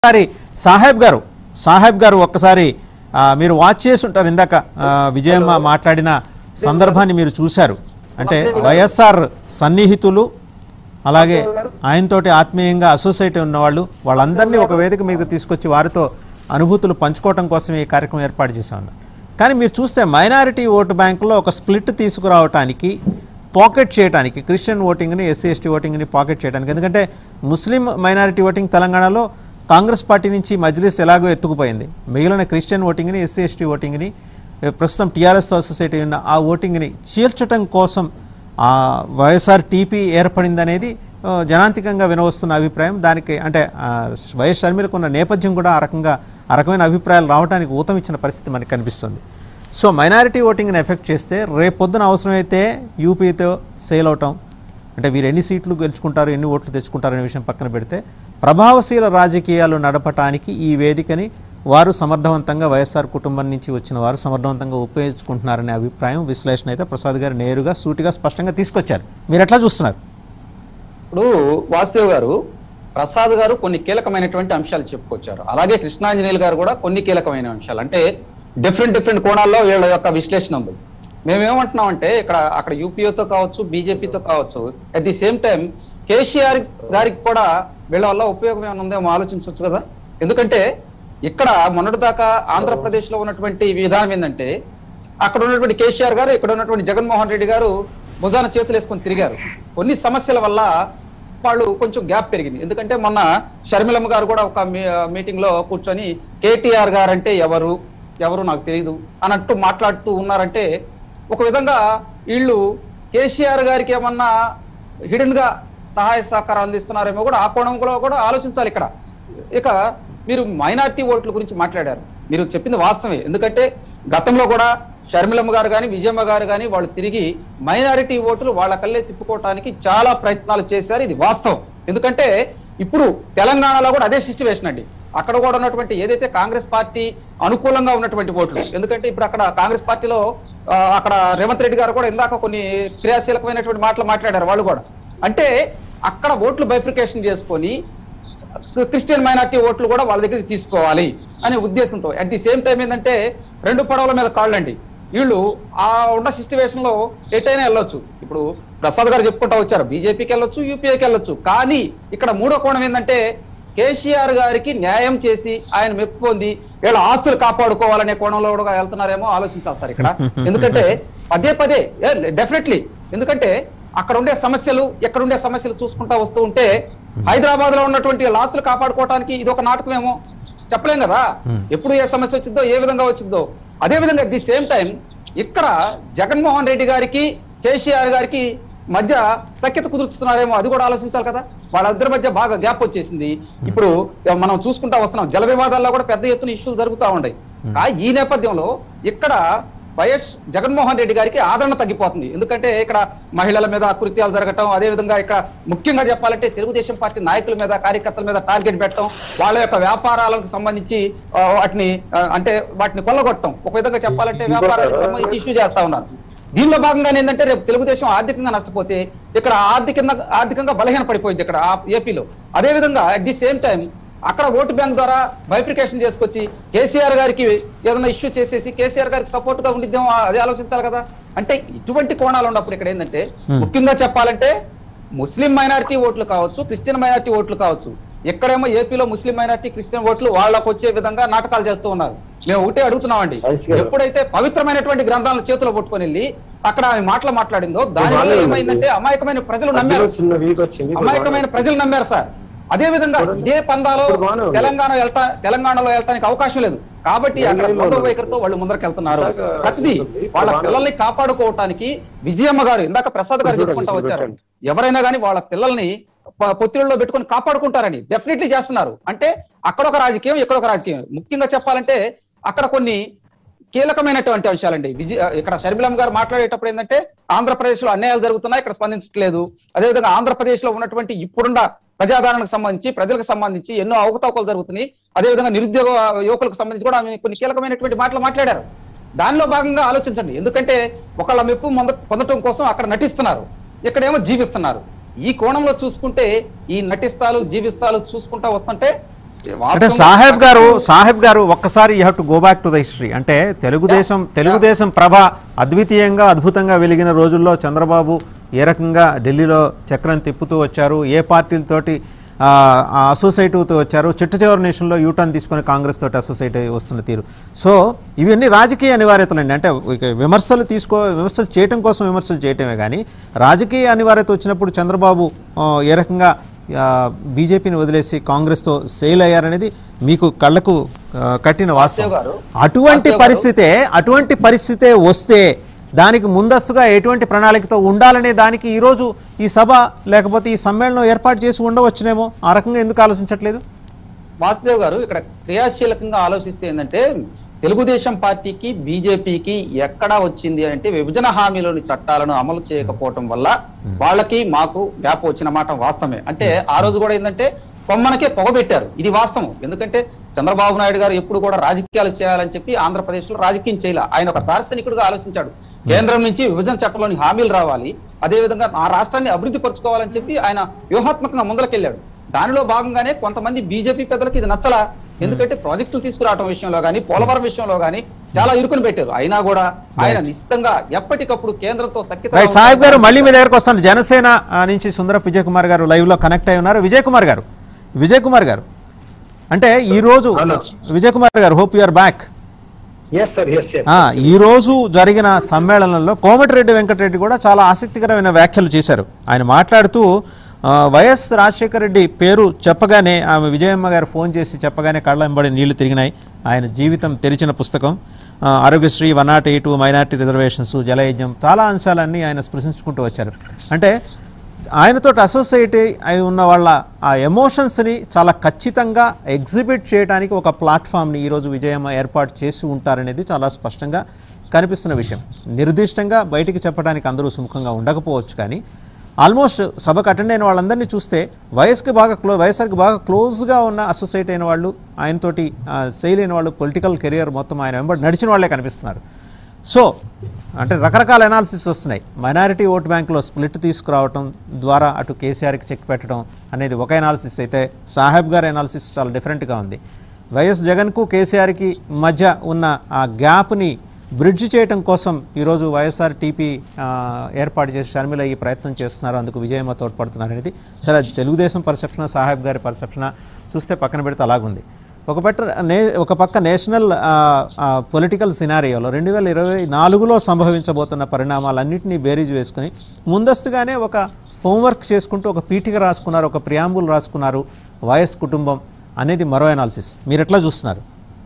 ఒకసారి సాహెబ్ గారు సాహెబ్ గారు ఒక్కసారి ఆ, మీరు వాచ్ చేసి ఉంటారు ఇందాక ఆ, విజయమ్మ మాట్లాడిన సందర్భాన్ని మీరు చూశారు అంటే వైఎస్ఆర్ సన్నిహితులు అలాగే ఆయనతోటి ఆత్మీయంగా అసోసియేట్ ఉన్నవాళ్ళు వాళ్ళందరినీ ఒక వేదిక మీద తీసుకొచ్చి వారితో అనుభూతులు పంచుకోవటం కోసం ఈ కార్యక్రమం ఏర్పాటు చేశామన్నారు కానీ మీరు చూస్తే మైనారిటీ ఓటు బ్యాంకులో ఒక స్ప్లిట్ తీసుకురావటానికి పాకెట్ చేయడానికి క్రిస్టియన్ ఓటింగ్ని ఎస్సీ ఎస్టీ ఓటింగ్ని పాకెట్ చేయడానికి ఎందుకంటే ముస్లిం మైనారిటీ ఓటింగ్ తెలంగాణలో కాంగ్రెస్ పార్టీ నుంచి మజ్లిస్ ఎలాగో ఎత్తుకుపోయింది మిగిలిన క్రిస్టియన్ ఓటింగ్ని ఎస్సీ ఎస్టీ ఓటింగ్ని ఏ, ప్రస్తుతం టీఆర్ఎస్తో అసోసియేట్ ఉన్న ఆ ఓటింగ్ని చీల్చటం కోసం ఆ వైఎస్ఆర్ టీపీ ఏర్పడిందనేది ఆ, జనాంతికంగా వినవస్తున్న అభిప్రాయం దానికి అంటే ఆ, వైఎస్ షర్మిలకు ఉన్న నేపథ్యం కూడా ఆ రకంగా ఆ రకమైన అభిప్రాయాలు రావడానికి ఊతం ఇచ్చిన పరిస్థితి మనకు కనిపిస్తుంది సో మైనారిటీ ఓటింగ్ని ఎఫెక్ట్ చేస్తే రేపొద్దున అవసరమైతే యూపీతో సేల్ అవటం అంటే వీరు ఎన్ని సీట్లు గెలుచుకుంటారు ఎన్ని ఓట్లు తెచ్చుకుంటారు అనే విషయం పక్కన పెడితే ప్రభావశీల రాజకీయాలు నడపటానికి ఈ వేదికని వారు సమర్థవంతంగా వైఎస్ఆర్ కుటుంబం నుంచి వచ్చిన వారు సమర్థవంతంగా ఉపయోగించుకుంటున్నారనే అభిప్రాయం విశ్లేషణ అయితే ప్రసాద్ గారు నేరుగా సూటిగా స్పష్టంగా తీసుకొచ్చారు మీరు ఎట్లా చూస్తున్నారు ఇప్పుడు వాసుదేవ్ గారు ప్రసాద్ గారు కొన్ని కీలకమైనటువంటి అంశాలు చెప్పుకొచ్చారు అలాగే కృష్ణాంజనేయులు గారు కూడా కొన్ని కీలకమైన అంశాలు అంటే డిఫరెంట్ డిఫరెంట్ కోణాల్లో వీళ్ళ యొక్క విశ్లేషణ ఉంది మేమేమంటున్నామంటే ఇక్కడ అక్కడ యూపీఏతో కావచ్చు బీజేపీతో కావచ్చు at the same time KCR గారికి కూడా వీళ్ళ వల్ల ఉపయోగం ఏమైనా ఉందేమో ఆలోచించవచ్చు కదా ఎందుకంటే ఇక్కడ మొన్నటిదాకా ఆంధ్రప్రదేశ్ లో ఉన్నటువంటి విధానం ఏంటంటే అక్కడ ఉన్నటువంటి కేసీఆర్ గారు ఇక్కడ ఉన్నటువంటి జగన్మోహన్ రెడ్డి గారు భుజాన చేతులు వేసుకొని తిరిగారు కొన్ని సమస్యల వల్ల వాళ్ళు కొంచెం గ్యాప్ పెరిగింది ఎందుకంటే మొన్న షర్మిలమ్మ గారు కూడా ఒక మీటింగ్ లో కూర్చొని కేటీఆర్ గారు అంటే ఎవరు ఎవరు నాకు తెలియదు అన్నట్టు మాట్లాడుతూ ఉన్నారంటే ఒక విధంగా వీళ్ళు కేసీఆర్ గారికి ఏమన్నా హిడెన్ గా సహాయ సహకారం అందిస్తున్నారేమో కూడా ఆ కోణంలో కూడా ఆలోచించాలి ఇక్కడ ఇక మీరు మైనార్టీ ఓట్ల గురించి మాట్లాడారు మీరు చెప్పింది వాస్తవమే ఎందుకంటే గతంలో కూడా షర్మిలమ్మ గారు కానీ విజయమ్మ గారు కానీ వాళ్ళు తిరిగి మైనారిటీ ఓట్లు వాళ్ళ కళ్ళే తిప్పుకోవటానికి చాలా ప్రయత్నాలు చేశారు ఇది వాస్తవం ఎందుకంటే ఇప్పుడు తెలంగాణలో కూడా అదే సిచ్యువేషన్ అండి అక్కడ కూడా ఉన్నటువంటి ఏదైతే కాంగ్రెస్ పార్టీ అనుకూలంగా ఉన్నటువంటి ఓట్లు ఎందుకంటే ఇప్పుడు అక్కడ కాంగ్రెస్ పార్టీలో ఆ, అక్కడ రేవంత్ రెడ్డి గారు కూడా ఇందాక కొన్ని క్రియాశీలకమైనటువంటి మాటలు మాట్లాడారు వాళ్ళు కూడా అంటే అక్కడ ఓట్లు బైఫికేషన్ చేసుకొని క్రిస్టియన్ మైనార్టీ ఓట్లు కూడా వాళ్ళ దగ్గరికి తీసుకోవాలి అనే ఉద్దేశంతో అట్ ది సేమ్ టైం ఏంటంటే రెండు పడవల మీద కాళ్ళండి వీళ్ళు ఆ ఉన్న సిచ్యువేషన్ లో ఎటైనా వెళ్ళొచ్చు ఇప్పుడు ప్రసాద్ గారు చెప్పుకుంటా వచ్చారు బీజేపీకి వెళ్ళొచ్చు యూపీఏకి వెళ్ళొచ్చు కానీ ఇక్కడ మూడో కోణం ఏంటంటే కేసీఆర్ గారికి న్యాయం చేసి ఆయన మెప్పు పొంది వీళ్ళ ఆస్తులు కాపాడుకోవాలనే కోణంలో కూడా వెళ్తున్నారేమో ఆలోచించాలి సార్ ఇక్కడ ఎందుకంటే పదే పదే డెఫినెట్లీ ఎందుకంటే అక్కడ ఉండే సమస్యలు ఎక్కడ ఉండే సమస్యలు చూసుకుంటా వస్తూ ఉంటే హైదరాబాద్ లో ఉన్నటువంటి వీళ్ళ ఆస్తులు కాపాడుకోవడానికి ఇది ఒక నాటకమేమో చెప్పలేం కదా ఎప్పుడు ఏ సమస్య వచ్చిందో ఏ విధంగా వచ్చిందో అదే విధంగా ది సేమ్ టైం ఇక్కడ జగన్మోహన్ రెడ్డి గారికి కేసీఆర్ గారికి మధ్య సఖ్యత కుదుర్చుతున్నారేమో అది కూడా ఆలోచించాలి కదా వాళ్ళిద్దరి మధ్య బాగా గ్యాప్ వచ్చేసింది ఇప్పుడు మనం చూసుకుంటా వస్తున్నాం జల వివాదాల్లో కూడా పెద్ద ఎత్తున ఇష్యూలు జరుగుతూ ఉన్నాయి ఆ ఈ నేపథ్యంలో ఇక్కడ వైఎస్ జగన్మోహన్ రెడ్డి గారికి ఆదరణ తగ్గిపోతుంది ఎందుకంటే ఇక్కడ మహిళల మీద అకృత్యాలు జరగటం అదే విధంగా ఇక్కడ ముఖ్యంగా చెప్పాలంటే తెలుగుదేశం పార్టీ నాయకుల మీద కార్యకర్తల మీద టార్గెట్ పెట్టడం వాళ్ళ యొక్క వ్యాపారాలకు సంబంధించి ఆ, వాటిని ఆ, అంటే వాటిని కొల్లగొట్టడం ఒక విధంగా చెప్పాలంటే వ్యాపారాలకు సంబంధించి ఇష్యూ చేస్తా ఉన్నారు దీనిలో భాగంగా ఏంటంటే రేపు తెలుగుదేశం ఆర్థికంగా నష్టపోతే ఇక్కడ ఆర్థికంగా ఆర్థికంగా బలహీన పడిపోయింది ఇక్కడ ఆ ఏపీలో అదే విధంగా అట్ ది సేమ్ టైం అక్కడ ఓటు బ్యాంక్ ద్వారా బైఫికేషన్ చేసుకొచ్చి కేసీఆర్ గారికి ఏదైనా ఇష్యూ చేసేసి కేసీఆర్ గారికి సపోర్ట్ గా ఉండిద్దేమో అది ఆలోచించాలి కదా అంటే ఇటువంటి కోణాలు ఉన్నప్పుడు ఇక్కడ ఏంటంటే ముఖ్యంగా చెప్పాలంటే ముస్లిం మైనారిటీ ఓట్లు కావచ్చు క్రిస్టియన్ మైనారిటీ ఓట్లు కావచ్చు ఎక్కడేమో ఏపీలో ముస్లిం మైనారిటీ క్రిస్టియన్ ఓట్లు వాళ్ళకు వచ్చే విధంగా నాటకాలు చేస్తూ ఉన్నారు మేము ఒకటే అడుగుతున్నామండి ఎప్పుడైతే పవిత్రమైనటువంటి గ్రంథాలను చేతిలో పట్టుకొని వెళ్ళి అక్కడ ఆమె మాటలు మాట్లాడిందో దానివల్ల ఏమైందంటే అమాయకమైన ప్రజలు నమ్మారు చిన్న వీక్ వచ్చింది ఇప్పుడు అమాయకమైన ప్రజలు నమ్మారు సార్ అదే విధంగా ఇదే పందాలో ఇప్పుడు బాగానే ఉంది. తెలంగాణ వెళ్తా తెలంగాణలో వెళ్ళటానికి అవకాశం లేదు కాబట్టి అక్కడ ఏమీ రెండో లేదు. వైఖరితో వాళ్ళు ముందరకు వెళ్తున్నారు అలాగా ప్రతిదీ ఇప్పుడు వాళ్ళ బాగానే పిల్లల్ని కాపాడుకోవటానికి విజయమ్మ గారు ఇందాక ప్రసాద్ గారు చూడండి, చెప్పుకుంటా ఇప్పుడు వచ్చారు పెట్టండి. ఎవరైనా కానీ వాళ్ళ పిల్లల్ని ప- పొత్తిళ్ళలో పెట్టుకొని కాపాడుకుంటారని డెఫినెట్లీ చేస్తున్నారు అంటే అక్కడ ఒక రాజకీయం ఇక్కడ ఒక రాజకీయం ముఖ్యంగా చెప్పాలంటే అక్కడ కొన్ని కీలకమైనటువంటి అంశాలండి విజయ ఇక్కడ షర్మిలమ్మ గారు మాట్లాడేటప్పుడు ఏంటంటే ఆంధ్రప్రదేశ్ లో అన్యాయాలు జరుగుతున్నాయి ఇక్కడ స్పందించట్లేదు అదేవిధంగా ఆంధ్రప్రదేశ్ లో ఉన్నటువంటి ఇప్పుడున్న ప్రజాదరణకు సంబంధించి ప్రజలకు సంబంధించి ఎన్నో అవకతవకలు జరుగుతున్నాయి అదేవిధంగా నిరుద్యోగ యువకులకు సంబంధించి కూడా ఆమె కొన్ని కీలకమైనటువంటి మాటలు మాట్లాడారు దానిలో భాగంగా ఆలోచించండి ఎందుకంటే ఒకళ్ళ మెప్పు మొంద- పొందటం కోసం అక్కడ నటిస్తున్నారు ఇక్కడేమో జీవిస్తున్నారు ఈ కోణంలో చూసుకుంటే ఈ నటిస్తాలు జీవిస్తాలు చూసుకుంటా వస్తుంటే అంటే వాస్తవంగా సాహెబ్ గారు సాహెబ్ గారు ఒక్కసారి you have to go back to the history అంటే తెలుగుదేశం తెలుగుదేశం ప్రభ అద్వితీయంగా అద్భుతంగా వెలిగిన రోజుల్లో చంద్రబాబు ఏ రకంగా ఢిల్లీలో చక్రం తిప్పుతూ వచ్చారు ఏ పార్టీలతోటి అసోసియేటివ్తో వచ్చారు చిట్ట చివరి నేషన్లో యూటర్న్ తీసుకొని కాంగ్రెస్ తోటి అసోసియేట్ అయి వస్తున్న తీరు సో ఇవన్నీ రాజకీయ అనివార్యతలండి అంటే ఇక విమర్శలు తీసుకో విమర్శలు చేయటం కోసం విమర్శలు చేయటమే కానీ రాజకీయ అనివార్యత వచ్చినప్పుడు చంద్రబాబు ఆ, ఏ రకంగా ఆ, బీజేపీని వదిలేసి కాంగ్రెస్తో సేల్ అయ్యారనేది మీకు కళ్ళకు ఆ, కట్టిన వాస్తవం వాస్తవ్ గారు, అటువంటి వాస్తవ్ గారు. పరిస్థితే అటువంటి పరిస్థితే వస్తే దానికి ముందస్తుగా ఎటువంటి ప్రణాళికతో ఉండాలనే దానికి ఈరోజు ఈ సభ లేకపోతే ఈ సమ్మేళనం ఏర్పాటు చేసి ఉండవచ్చునేమో ఆ రకంగా ఎందుకు ఆలోచించట్లేదు వాసుదేవ్ గారు ఇక్కడ క్రియాశీలకంగా ఆలోచిస్తే ఏంటంటే తెలుగుదేశం పార్టీకి బీజేపీకి ఎక్కడ వచ్చింది అంటే విభజన హామీలోని చట్టాలను అమలు చేయకపోవటం వల్ల వాళ్ళకి మాకు గ్యాప్ వచ్చిన మాట వాస్తవమే అంటే ఆ రోజు కూడా ఏంటంటే కొమ్మనకే పొగబెట్టారు ఇది వాస్తవం ఎందుకంటే చంద్రబాబు నాయుడు గారు ఎప్పుడు కూడా రాజకీయాలు చేయాలని చెప్పి ఆంధ్రప్రదేశ్ లో రాజకీయం చేయాలి ఆయన ఒక దార్శనికుడుగా ఆలోచించాడు కేంద్రం నుంచి విభజన చట్టంలోని హామీలు రావాలి అదేవిధంగా ఆ రాష్ట్రాన్ని అభివృద్ధి పరచుకోవాలని చెప్పి ఆయన వ్యూహాత్మకంగా ముందరకెళ్ళాడు దానిలో భాగంగానే కొంతమంది బీజేపీ పెద్దలకు ఇది నచ్చలా ఎందుకంటే ప్రాజెక్టులు తీసుకురావడం విషయంలో గానీ పోలవరం విషయంలో గానీ చాలా ఇరుకుని పెట్టారు అయినా కూడా ఆయన నిశ్చితంగా ఎప్పటికప్పుడు కేంద్రంతో సఖ్యత రైట్ సాహెబ్ గారు మళ్ళీ మీ దగ్గరకు వస్తాను జనసేన ఆ, నుంచి సుందరప్ విజయ్ కుమార్ గారు లైవ్ లో కనెక్ట్ అయి ఉన్నారు విజయ్ కుమార్ గారు విజయ్ కుమార్ గారు అంటే ఈ రోజు Hello. విజయ్ కుమార్ గారు hope you are back yes sir yes yes ఆ, ఈ రోజు జరిగిన సమ్మేళనంలో కోమటిరెడ్డి వెంకటరెడ్డి కూడా చాలా ఆసక్తికరమైన వ్యాఖ్యలు చేశారు ఆయన మాట్లాడుతూ ఆ, వైఎస్ రాజశేఖర రెడ్డి పేరు చెప్పగానే ఆమె విజయమ్మ గారు ఫోన్ చేసి చెప్పగానే కళ్ళ వెంబడి నీళ్లు తిరిగినాయి ఆయన జీవితం తెరిచిన పుస్తకం ఆ, Aarogyasri one not eight minority reservations Jalayagnam చాలా అంశాలన్నీ ఆయన స్పృశించుకుంటూ వచ్చారు అంటే ఆయనతో అసోసియేట్ అయి ఉన్న వాళ్ళ ఆ ఎమోషన్స్ని చాలా ఖచ్చితంగా ఎగ్జిబిట్ చేయడానికి ఒక ప్లాట్ఫామ్ని ఈరోజు విజయమ్మ ఏర్పాటు చేసి ఉంటారనేది చాలా స్పష్టంగా కనిపిస్తున్న విషయం నిర్దిష్టంగా బయటికి చెప్పడానికి అందరూ సుముఖంగా ఉండకపోవచ్చు కానీ ఆల్మోస్ట్ సభకు అటెండ్ అయిన వాళ్ళందరినీ చూస్తే వయస్కి బాగా క్లో వైఎస్ఆర్కి బాగా క్లోజ్గా ఉన్న అసోసియేట్ అయిన వాళ్ళు ఆయనతోటి సెయిల్ అయిన వాళ్ళు పొలిటికల్ కెరియర్ మొత్తం ఆయన వెంబడి నడిచిన వాళ్ళే కనిపిస్తున్నారు సో అంటే రకరకాల అనాలిసిస్ వస్తున్నాయి మైనారిటీ ఓట్ బ్యాంక్లో స్ప్లిట్ తీసుకురావటం ద్వారా అటు కేసీఆర్కి చెక్ పెట్టడం అనేది ఒక అనాలిసిస్ అయితే సాహెబ్ గారి అనాలిసిస్ చాలా డిఫరెంట్గా ఉంది వైఎస్ జగన్కు కేసీఆర్కి మధ్య ఉన్న ఆ గ్యాప్ని బ్రిడ్జ్ చేయటం కోసం ఈరోజు వైఎస్ఆర్ టీపీ ఆ, ఏర్పాటు చేసి షర్మిల ఈ ప్రయత్నం చేస్తున్నారు అందుకు విజయమ్మ తోడ్పడుతున్నారు అనేది సరే అది తెలుగుదేశం పర్సెప్షన్ సాహెబ్ గారి పర్సెప్షన్ చూస్తే పక్కన పెడితే అలాగుంది ఒక పట్ట నే ఒక పక్క నేషనల్ పొలిటికల్ సినారియోలో రెండు వేల ఇరవై నాలుగులో సంభవించబోతున్న పరిణామాలన్నింటినీ బేరీజ్ వేసుకుని ముందస్తుగానే ఒక హోంవర్క్ చేసుకుంటూ ఒక పీఠిక రాసుకున్నారు ఒక ప్రియాంబుల్ రాసుకున్నారు వైఎస్ కుటుంబం అనేది మరో అనాలిసిస్ మీరు ఎట్లా చూస్తున్నారు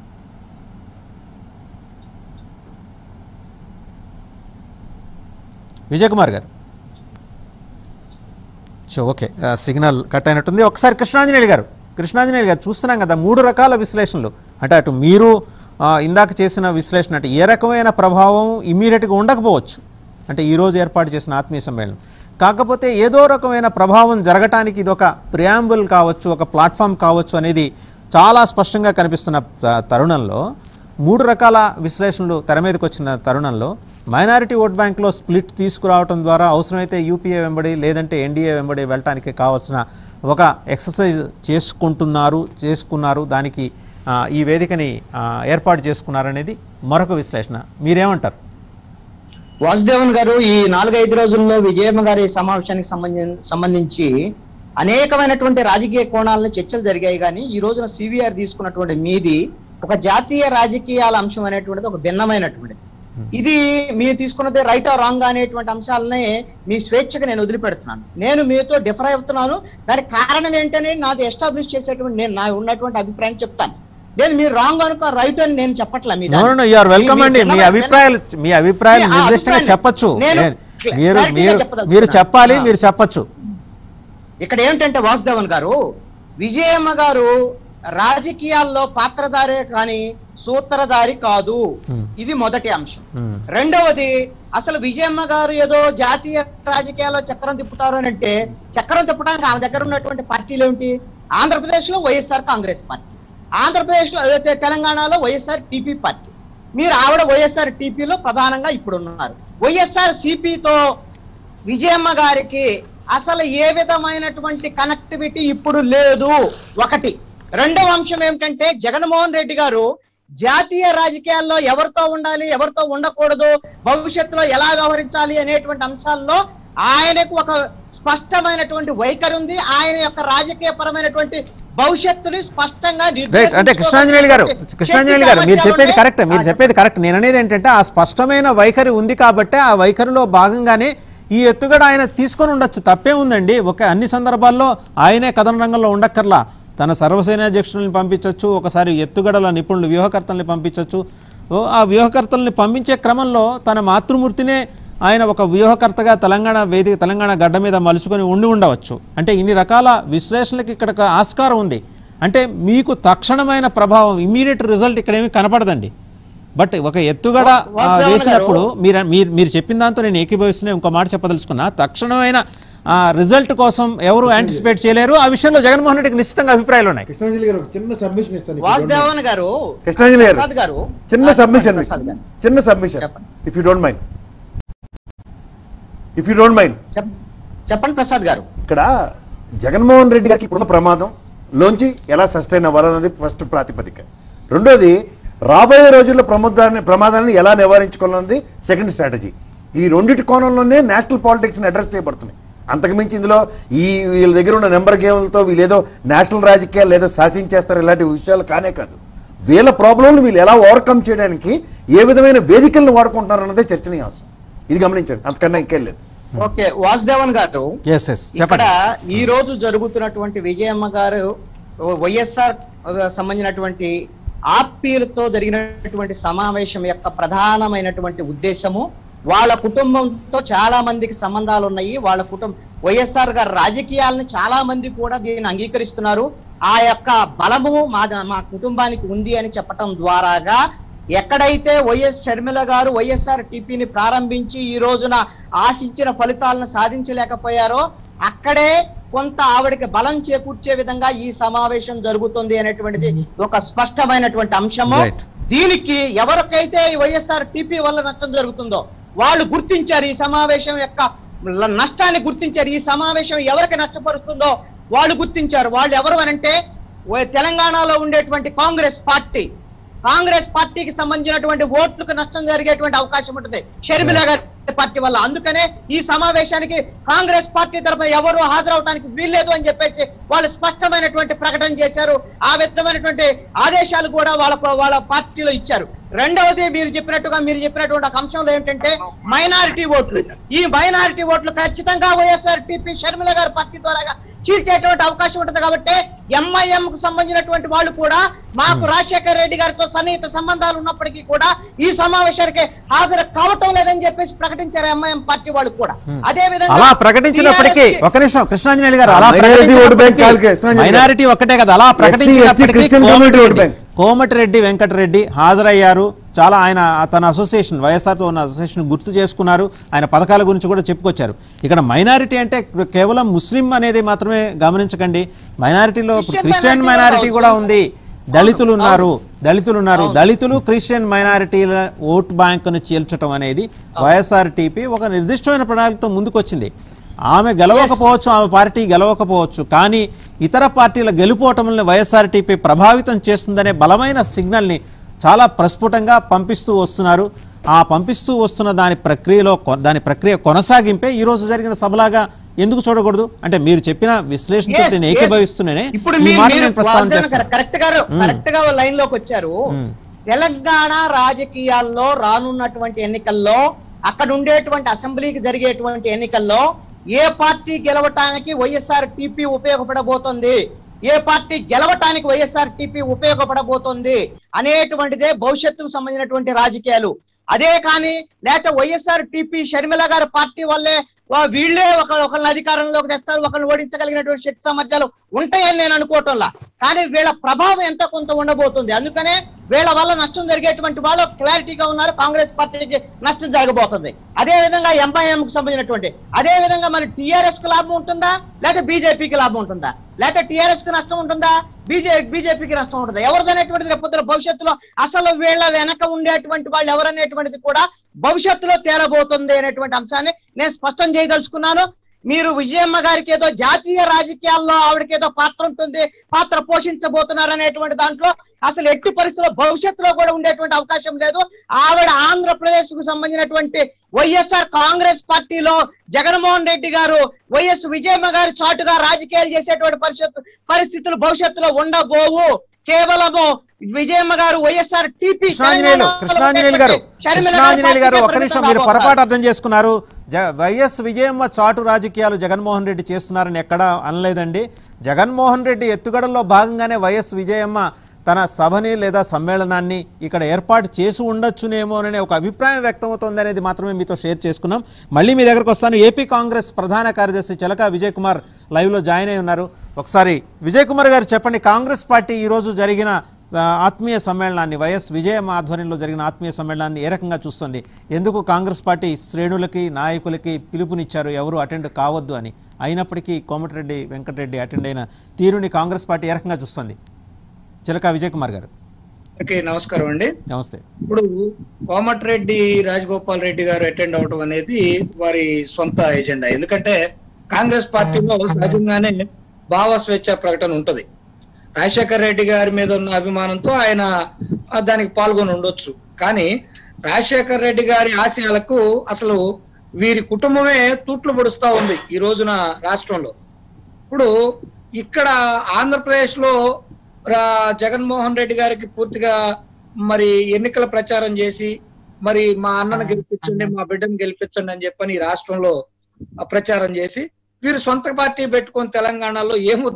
విజయ్ కుమార్ గారు సో ఓకే ఆ, సిగ్నల్ కట్ అయినట్టుంది ఒకసారి కృష్ణాంజనేయులు గారు కృష్ణాంజనేయులు గారు చూస్తున్నాం కదా మూడు రకాల విశ్లేషణలు అంటే అటు మీరు ఆ, ఇందాక చేసిన విశ్లేషణ అంటే ఏ రకమైన ప్రభావం ఇమీడియట్గా ఉండకపోవచ్చు అంటే ఈరోజు ఏర్పాటు చేసిన ఆత్మీయ సమ్మేళనం కాకపోతే ఏదో రకమైన ప్రభావం జరగటానికి ఇది ఒక ప్రియాంబుల్ కావచ్చు ఒక ప్లాట్ఫామ్ కావచ్చు అనేది చాలా స్పష్టంగా కనిపిస్తున్న త- తరుణంలో మూడు రకాల విశ్లేషణలు తెర మీదకి వచ్చిన తరుణంలో మైనారిటీ ఓట్ బ్యాంక్లో స్ప్లిట్ తీసుకురావడం ద్వారా అవసరమైతే యూపీఏ వెంబడి లేదంటే ఎన్డీఏ వెంబడి వెళ్ళటానికి కావాల్సిన ఒక ఎక్సర్సైజ్ చేసుకుంటున్నారు చేసుకున్నారు దానికి ఆ, ఈ వేదికని ఆ, ఏర్పాటు చేసుకున్నారనేది మరొక విశ్లేషణ మీరేమంటారు వాసుదేవన్ గారు ఈ నాలుగైదు రోజుల్లో విజయమ్మ గారి సమావేశానికి సంబంధించి సంబంధించి అనేకమైనటువంటి రాజకీయ కోణాలను చర్చలు జరిగాయి కానీ ఈ రోజున సివిఆర్ తీసుకున్నటువంటి మీది ఒక జాతీయ రాజకీయాల అంశం అనేటువంటిది ఒక భిన్నమైనటువంటిది ఇది మీరు తీసుకున్నది రైట్ ఆర్ రాంగ్ అనేటువంటి అంశాలనే మీ స్వేచ్ఛగా నేను వదిలిపెడుతున్నాను నేను మీతో డిఫర్ అవుతున్నాను దానికి కారణం ఏంటనే నాది ఎస్టాబ్లిష్ చేసేటువంటి నేను నా ఉన్నటువంటి అభిప్రాయం చెప్తాను నేను మీరు రాంగ్ అనుకో రైట్ అని నేను చెప్పట్లా మీ నో దాన్ని. యు ఆర్ వెల్కమ్ మీ- అండి మీ భిన్నమైన- అభిప్రాయాలు మీ అభిప్రాయాలు మీ- ఆ నిర్దిష్టంగా అభిప్రాయాన్ని చెప్పచ్చు నేను ఏ- మీరు clarity గా మీరు చెప్పదలుచుకున్నాను. మీరు చెప్పాలి ఆ. మీరు చెప్పచ్చు ఇక్కడ ఏంటంటే వాసుదేవన్ గారు విజయమ్మ గారు రాజకీయాల్లో పాత్రధారే కానీ సూత్రధారి కాదు ఇది మొదటి అంశం Hmm. రెండవది అసలు విజయమ్మ గారు ఏదో జాతీయ రాజకీయాల్లో చక్రం తిప్పుతారు అని అంటే చక్రం తిప్పడానికి ఆమె దగ్గర ఉన్నటువంటి పార్టీలు ఏమిటి ఆంధ్రప్రదేశ్ లో వైఎస్ఆర్ కాంగ్రెస్ పార్టీ ఆంధ్రప్రదేశ్ లో అదైతే తెలంగాణలో వైఎస్ఆర్ టీపీ పార్టీ మీరు ఆవిడ వైఎస్ఆర్ టీపీలో ప్రధానంగా ఇప్పుడు ఉన్నారు వైఎస్ఆర్ సిపితో విజయమ్మ గారికి అసలు ఏ విధమైనటువంటి కనెక్టివిటీ ఇప్పుడు లేదు ఒకటి రెండవ అంశం ఏమిటంటే జగన్మోహన్ రెడ్డి గారు జాతీయ రాజకీయాల్లో ఎవరితో ఉండాలి ఎవరితో ఉండకూడదు భవిష్యత్తులో ఎలా వ్యవహరించాలి అనేటువంటి అంశాల్లో ఆయనకు ఒక స్పష్టమైనటువంటి వైఖరి ఉంది ఆయన యొక్క రాజకీయ పరమైనటువంటి భవిష్యత్తుని స్పష్టంగా రైట్ అంటే కృష్ణాంజనేయులు గారు నిర్దేశించుకోగలిగినటువంటి కృష్ణాంజనేయులు గారు మీరు శక్తి చెప్పేది కాబట్టి కరెక్ట్ మీరు చెప్పేది కరెక్ట్ నేను అనేది ఏంటంటే ఆ స్పష్టమైన వైఖరి ఉంది కాబట్టి ఆ వైఖరిలో భాగంగానే ఈ ఎత్తుగడ ఆయన తీసుకొని ఉండొచ్చు తప్పే ఉందండి ఒక అన్ని సందర్భాల్లో ఆయనే కథన రంగంలో ఉండక్కర్లా తన సర్వసేనాధ్యక్షుల్ని పంపించవచ్చు ఒకసారి ఎత్తుగడల నిపుణులు వ్యూహకర్తల్ని పంపించవచ్చు ఓ, ఆ వ్యూహకర్తల్ని పంపించే క్రమంలో తన మాతృమూర్తినే ఆయన ఒక వ్యూహకర్తగా తెలంగాణ వేదిక తెలంగాణ గడ్డ మీద మలుచుకొని ఉండి ఉండవచ్చు అంటే ఇన్ని రకాల విశ్లేషణలకు ఇక్కడ ఒక ఆస్కారం ఉంది అంటే మీకు తక్షణమైన ప్రభావం ఇమీడియట్ రిజల్ట్ ఇక్కడ ఏమీ కనపడదండి బట్ ఒక ఎత్తుగడ ఆ, వాసుదేవన్ వేసినప్పుడు మీరు మీరు మీరు చెప్పిన దాంతో నేను ఏకీభవిస్తున్నా ఇంకో మాట చెప్పదలుచుకున్నా తక్షణమైన ఆ రిజల్ట్ కోసం ఎవరు యాంటిసిపేట్ చేయలేరు ఆ విషయంలో జగన్మోహన్ రెడ్డికి నిశ్చితంగా అభిప్రాయాలు ఉన్నాయి కృష్ణాంజలి గారు ఒక చిన్న సబ్మిషన్ ఇస్తాను ఇప్పుడు. వాసుదేవన్ గారు కృష్ణాంజలి గారు ప్రసాద్ గారు చిన్న సబ్మిషన్ ప్రసాద్ గారు చిన్న సబ్మిషన్ చెప్పండి. If you don't mind if you don't mind చెప్- చెప్పండి ప్రసాద్ గారు ఇక్కడ జగన్మోహన్ రెడ్డి గారికి ఇప్పుడున్న ప్రమాదం లోంచి ఎలా సస్టైన్ అవ్వాలన్నది ఫస్ట్ ప్రాతిపదిక రెండోది రాబోయే రోజుల్లో ప్రమాదాన్ని ప్రమాదాన్ని ఎలా నివారించుకోవాలన్నది సెకండ్ స్ట్రాటజీ ఈ రెండిటి కోణంలోనే నేషనల్ పాలిటిక్స్ని అడ్రస్ చేయబడుతున్నాయి అంతకుమించి ఇందులో ఈ వీళ్ళ దగ్గర ఉన్న నెంబర్ గేమ్లతో వీళ్ళేదో నేషనల్ రాజకీయాలు ఏదో శాసించేస్తారు ఇలాంటి విషయాలు కానే కాదు వీళ్ళ ప్రాబ్లంలు వీళ్ళు ఎలా ఓవర్కమ్ చేయడానికి ఏ విధమైన వేదికలను వాడుకుంటున్నారు అన్నదే చర్చనీయాంశం ఇది గమనించండి అంతకన్నా ఇంకేం లేదు ఓకే వాసుదేవన్ గారు ఎస్ ఎస్ ఇక్కడ చెప్పండి ఈ రోజు జరుగుతున్నటువంటి విజయమ్మ గారు వైఎస్ఆర్ సంబంధించినటువంటి ఆత్మీయులతో జరిగినటువంటి సమావేశం యొక్క ప్రధానమైనటువంటి ఉద్దేశము వాళ్ళ కుటుంబంతో చాలా మందికి సంబంధాలు ఉన్నాయి వాళ్ళ కుటుంబం వైఎస్ఆర్ గారి రాజకీయాలను చాలా మంది కూడా దీన్ని అంగీకరిస్తున్నారు ఆ యొక్క బలము మా మా కుటుంబానికి ఉంది అని చెప్పటం ద్వారాగా ఎక్కడైతే వైఎస్ షర్మిల గారు వైఎస్ఆర్ టీపీని ప్రారంభించి ఈ రోజున ఆశించిన ఫలితాలను సాధించలేకపోయారో అక్కడే కొంత ఆవిడకి బలం చేకూర్చే విధంగా ఈ సమావేశం జరుగుతుంది అనేటువంటిది ఒక స్పష్టమైనటువంటి అంశము Right. దీనికి ఎవరికైతే ఈ వైఎస్ఆర్ టీపీ వల్ల నష్టం జరుగుతుందో వాళ్ళు గుర్తించారు ఈ సమావేశం యొక్క ల- నష్టాన్ని గుర్తించారు ఈ సమావేశం ఎవరికి నష్టపరుస్తుందో వాళ్ళు గుర్తించారు వాళ్ళు ఎవరు అనంటే ఓ- తెలంగాణలో ఉండేటువంటి కాంగ్రెస్ పార్టీ కాంగ్రెస్ పార్టీకి సంబంధించినటువంటి ఓట్లకు నష్టం జరిగేటువంటి అవకాశం ఉంటుంది షర్మిల గారి పార్టీ వల్ల అందుకనే ఈ సమావేశానికి కాంగ్రెస్ పార్టీ తరఫున ఎవరు హాజరవడానికి వీల్లేదు అని చెప్పేసి వాళ్ళు స్పష్టమైనటువంటి ప్రకటన చేశారు ఆ విధమైనటువంటి ఆదేశాలు కూడా వాళ్ళ వాళ్ళ పార్టీలో ఇచ్చారు రెండవది మీరు చెప్పినట్టుగా మీరు చెప్పినటువంటి ఒక అంశంలో ఏంటంటే మైనారిటీ ఓట్లు ఈ మైనారిటీ ఓట్లు ఖచ్చితంగా వైఎస్ఆర్ టిపి షర్మిల గారి పార్టీ ద్వారా చీల్చేటువంటి అవకాశం ఉంటుంది కాబట్టి ఎంఐఎం కు సంబంధించినటువంటి వాళ్ళు కూడా మాకు రాజశేఖర రెడ్డి గారితో సన్నిహిత సంబంధాలు ఉన్నప్పటికీ కూడా ఈ సమావేశానికి హాజరు కావటం లేదని చెప్పేసి ప్రకటించారు ఎంఐఎం పార్టీ వాళ్ళు కూడా అదే విధంగా అలా ప్రకటించినప్పటికీ TRS కి- ఒక నిమిషం కృష్ణాంజనేయులు గారు అలా ఆ, minority vote bank కాదు కృష్ణాంజనేయులు గారు. మైనారిటీ ఒక్కటే కదా అలా ప్రకటించినప్పటికీ Christian community vote bank. Komatireddy Venkatareddy హాజరయ్యారు చాలా ఆయన తన అసోసియేషన్ వైఎస్ఆర్తో ఉన్న అసోసియేషన్ గుర్తు చేసుకున్నారు ఆయన పథకాల గురించి కూడా చెప్పుకొచ్చారు ఇక్కడ మైనారిటీ అంటే కేవలం ముస్లిం అనేది మాత్రమే గమనించకండి మైనారిటీలో ఇప్పుడు Christian క్రిస్టియన్ minority మైనారిటీ కూడా కూడా ఉంది దళితులు ఉన్నారు దళితులు ఉన్నారు దళితులు క్రిస్టియన్ మైనారిటీల ఓట్ బ్యాంకును చీల్చడం అనేది వైఎస్ఆర్టీపీ ఒక నిర్దిష్టమైన ప్రణాళికతో ముందుకొచ్చింది ఆమె గెలవకపోవచ్చు ఆమె పార్టీ గెలవకపోవచ్చు కానీ ఇతర పార్టీల గెలుపోవటంలో వైఎస్ఆర్టీపీ ప్రభావితం చేస్తుందనే బలమైన సిగ్నల్ని చాలా ప్రస్ఫుటంగా పంపిస్తూ వస్తున్నారు ఆ పంపిస్తూ వస్తున్న దాని ప్రక్రియలో కొ- దాని ప్రక్రియ కొనసాగింపే ఈ రోజు జరిగిన సభలాగా ఎందుకు చూడకూడదు అంటే మీరు చెప్పిన విశ్లేషణతో Yes, నేను yes. ఏకీభవిస్తున్నానే ఇప్పుడు ఈ మీరు- మాట మీరు నేను ప్రస్తావన వాగ్దానం చేస్తాను కరెక్ట్ గా కరెక్ట్ గా లైన్ లోకి వచ్చారు తెలంగాణ రాజకీయాల్లో రానున్నటువంటి ఎన్నికల్లో అక్కడ ఉండేటువంటి అసెంబ్లీకి జరిగేటువంటి ఎన్నికల్లో ఏ పార్టీ గెలవటానికి వైఎస్ఆర్ టీపీ ఉపయోగపడబోతోంది ఏ పార్టీ గెలవటానికి వైఎస్ఆర్ టీపీ ఉపయోగపడబోతోంది అనేటువంటిదే భవిష్యత్తుకు సంబంధించినటువంటి రాజకీయాలు అదే కానీ లేకపోతే వైఎస్ఆర్ టీపీ షర్మిల గారి పార్టీ వల్లే వా- వీళ్ళే ఒక ఒకళ్ళని అధికారంలోకి తెస్తారు ఒకరిని ఓడించగలిగినటువంటి శక్తి సామర్థ్యాలు ఉంటాయని నేను అనుకోవటంలా కానీ వీళ్ళ ప్రభావం ఎంత కొంత ఉండబోతుంది అందుకనే వీళ్ళ వల్ల నష్టం జరిగేటువంటి వాళ్ళు క్లారిటీగా ఉన్నారు కాంగ్రెస్ పార్టీకి నష్టం జరగబోతుంది అదే విధంగా ఎంఐఎం కు సంబంధించినటువంటి అదే విధంగా మరి టిఆర్ఎస్ కు లాభం ఉంటుందా లేకపోతే బీజేపీకి లాభం ఉంటుందా లేకపోతే టిఆర్ఎస్ కు నష్టం ఉంటుందా బీజే బీజేపీకి నష్టం ఉంటుందా ఎవరిదనేటువంటిది రేపు పొద్దున భవిష్యత్తులో అసలు వీళ్ళ వెనక ఉండేటువంటి వాళ్ళు ఎవరనేటువంటిది కూడా భవిష్యత్తులో తేలబోతుంది అనేటువంటి అంశాన్ని నేను స్పష్టం చేయదలుచుకున్నాను మీరు విజయమ్మ గారికి ఏదో జాతీయ రాజకీయాల్లో ఆవిడకి ఏదో పాత్ర ఉంటుంది పాత్ర పోషించబోతున్నారు అనేటువంటి దాంట్లో అసలు ఎట్టి పరిస్థితుల్లో భవిష్యత్తులో కూడా ఉండేటువంటి అవకాశం లేదు ఆవిడ ఆంధ్రప్రదేశ్ కు సంబంధించినటువంటి వైఎస్ఆర్ కాంగ్రెస్ పార్టీలో జగన్మోహన్ రెడ్డి గారు వైఎస్ విజయమ్మ గారు చాటుగా రాజకీయాలు చేసేటువంటి పరిస్థితు పరిస్థితులు భవిష్యత్తులో ఉండబోవు కేవలము విజయమ్మ గారు వైఎస్ఆర్ టీపీ కృష్ణాంజనేయులు కృష్ణాంజనేయులు గారు కృష్ణాంజనేయులు గారు ఒక్క నిమిషం మీరు పొరపాటు అర్థం చేసుకున్నారు జ- వైఎస్ విజయమ్మ చాటు రాజకీయాలు జగన్మోహన్ రెడ్డి చేస్తున్నారని ఎక్కడా అనలేదండి జగన్మోహన్ రెడ్డి ఎత్తుగడల్లో భాగంగానే వైఎస్ విజయమ్మ తన సభని లేదా సమ్మేళనాన్ని ఇక్కడ ఏర్పాటు చేసి ఉండొచ్చునేమోననే ఒక అభిప్రాయం వ్యక్తమవుతోంది అనేది మాత్రమే మీతో షేర్ చేసుకున్నాం మళ్ళీ మీ దగ్గరకు వస్తాను ఏపీ కాంగ్రెస్ ప్రధాన కార్యదర్శి చిలక విజయ్ కుమార్ లైవ్లో జాయిన్ అయి ఉన్నారు ఒకసారి విజయ్ కుమార్ గారు చెప్పండి కాంగ్రెస్ పార్టీ ఈరోజు జరిగిన ఆ, ఆత్మీయ సమ్మేళనాన్ని వైఎస్ విజయం ఆధ్వర్యంలో జరిగిన ఆత్మీయ సమ్మేళనాన్ని ఏ రకంగా చూస్తుంది ఎందుకు కాంగ్రెస్ పార్టీ శ్రేణులకి నాయకులకి పిలుపునిచ్చారు ఎవరు అటెండ్ కావద్దు అని అయినప్పటికీ కోమటిరెడ్డి వెంకటరెడ్డి అటెండ్ అయిన తీరుని కాంగ్రెస్ పార్టీ ఏ రకంగా చూస్తుంది చిలక విజయ్ కుమార్ గారు ఓకే నమస్కారం అండి నమస్తే ఇప్పుడు కోమటిరెడ్డి రాజగోపాల్ రెడ్డి గారు అటెండ్ అవడం అనేది వారి సొంత ఎజెండా ఎందుకంటే కాంగ్రెస్ పార్టీలో సహజంగానే భావ స్వేచ్ఛ ప్రకటన ఉంటది రాజశేఖర్ రెడ్డి గారి మీద ఉన్న అభిమానంతో ఆయన ఆ, దానికి పాల్గొని ఉండొచ్చు కానీ రాజశేఖర్ రెడ్డి గారి ఆశయాలకు అసలు వీరి కుటుంబమే తూట్లు పొడుస్తా ఉంది ఈ రోజున రాష్ట్రంలో ఇప్పుడు ఇక్కడ ఆంధ్రప్రదేశ్ లో రా- జగన్మోహన్ రెడ్డి గారికి పూర్తిగా మరి ఎన్నికల ప్రచారం చేసి మరి మా అన్నను గెలిపించండి మా బిడ్డను గెలిపించండి అని చెప్పని ఈ రాష్ట్రంలో ఆ ప్రచారం చేసి వీరు సొంత పార్టీ పెట్టుకొని తెలంగాణలో ఏము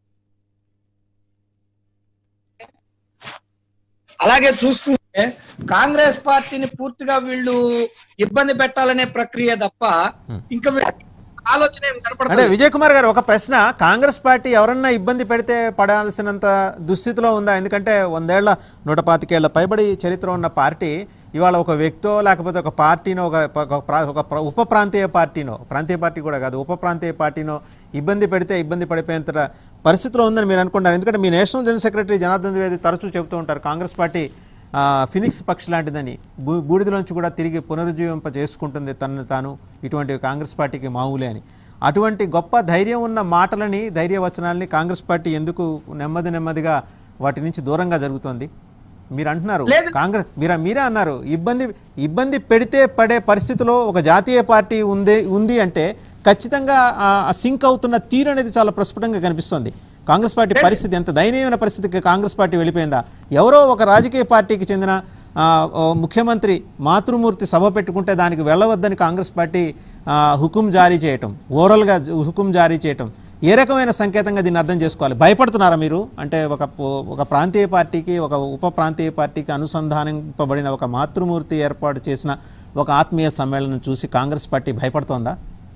అలాగే చూసుకుంటే కాంగ్రెస్ పార్టీని పూర్తిగా వీళ్ళు ఇబ్బంది పెట్టాలనే ప్రక్రియ తప్ప ఇంకా వీళ్ళ ఆలోచన ఏం అంటే కనపడదు విజయ్ కుమార్ గారు ఒక ప్రశ్న కాంగ్రెస్ పార్టీ ఎవరన్నా ఇబ్బంది పెడితే పడాల్సినంత దుస్థితిలో ఉందా ఎందుకంటే వందేళ్ల నూట పాతికేళ్ల పైబడి చరిత్ర ఉన్న పార్టీ ఇవాళ ఒక వ్యక్తో లేకపోతే ఒక పార్టీనో ఒక ఒక ప్రా- ఒక ప్ర- ఉప ప్రాంతీయ పార్టీనో ప్రాంతీయ పార్టీ కూడా కాదు ఉప ప్రాంతీయ పార్టీనో ఇబ్బంది పెడితే ఇబ్బంది పడిపోయేంత పరిస్థితిలో ఉందని మీరు అనుకుంటారు ఎందుకంటే మీ national general secretary Janardan Dwivedi తరచూ చెబుతూ ఉంటారు కాంగ్రెస్ పార్టీ ఆ, ఫినిక్స్ పక్షి లాంటిదని బూ బూడిదలోంచి కూడా తిరిగి పునరుజ్జీవింప చేసుకుంటుంది తనను తాను ఇటువంటి కాంగ్రెస్ పార్టీకి మామూలే అని అటువంటి గొప్ప ధైర్యం ఉన్న మాటలని ధైర్యవచనాలని కాంగ్రెస్ పార్టీ ఎందుకు నెమ్మది నెమ్మదిగా వాటి నుంచి దూరంగా జరుగుతోంది మీరు అంటున్నారు లేదు. కాంగ్రెస్ మీరా మీరే అన్నారు ఇబ్బంది ఇబ్బంది పెడితే పడే పరిస్థితిలో ఒక జాతీయ పార్టీ ఉంది ఉంది అంటే ఖచ్చితంగా ఆ సింక్ అవుతున్న తీరు అనేది చాలా ప్రస్ఫుటంగా కనిపిస్తోంది కాంగ్రెస్ పార్టీ పరిస్థితి ఎంత దయనీయమైన పరిస్థితికి కాంగ్రెస్ పార్టీ వెళ్ళిపోయిందా ఎవరో ఒక రాజకీయ పార్టీకి చెందిన ఆ, ఓ ముఖ్యమంత్రి మాతృమూర్తి సభ పెట్టుకుంటే దానికి వెళ్ళవద్దని కాంగ్రెస్ పార్టీ ఆ, హుకుం జారీ చేయటం ఓరల్గా హుకుం జారీ చేయటం ఏ రకమైన సంకేతంగా దీన్ని అర్థం చేసుకోవాలి భయపడుతున్నారా మీరు అంటే ఒక పో- ఒక ప్రాంతీయ పార్టీకి ఒక ఉప ప్రాంతీయ పార్టీకి అనుసంధానింపబడిన ఒక మాతృమూర్తి ఏర్పాటు చేసిన ఒక ఆత్మీయ సమ్మేళనం చూసి కాంగ్రెస్ పార్టీ భయపడుతోందా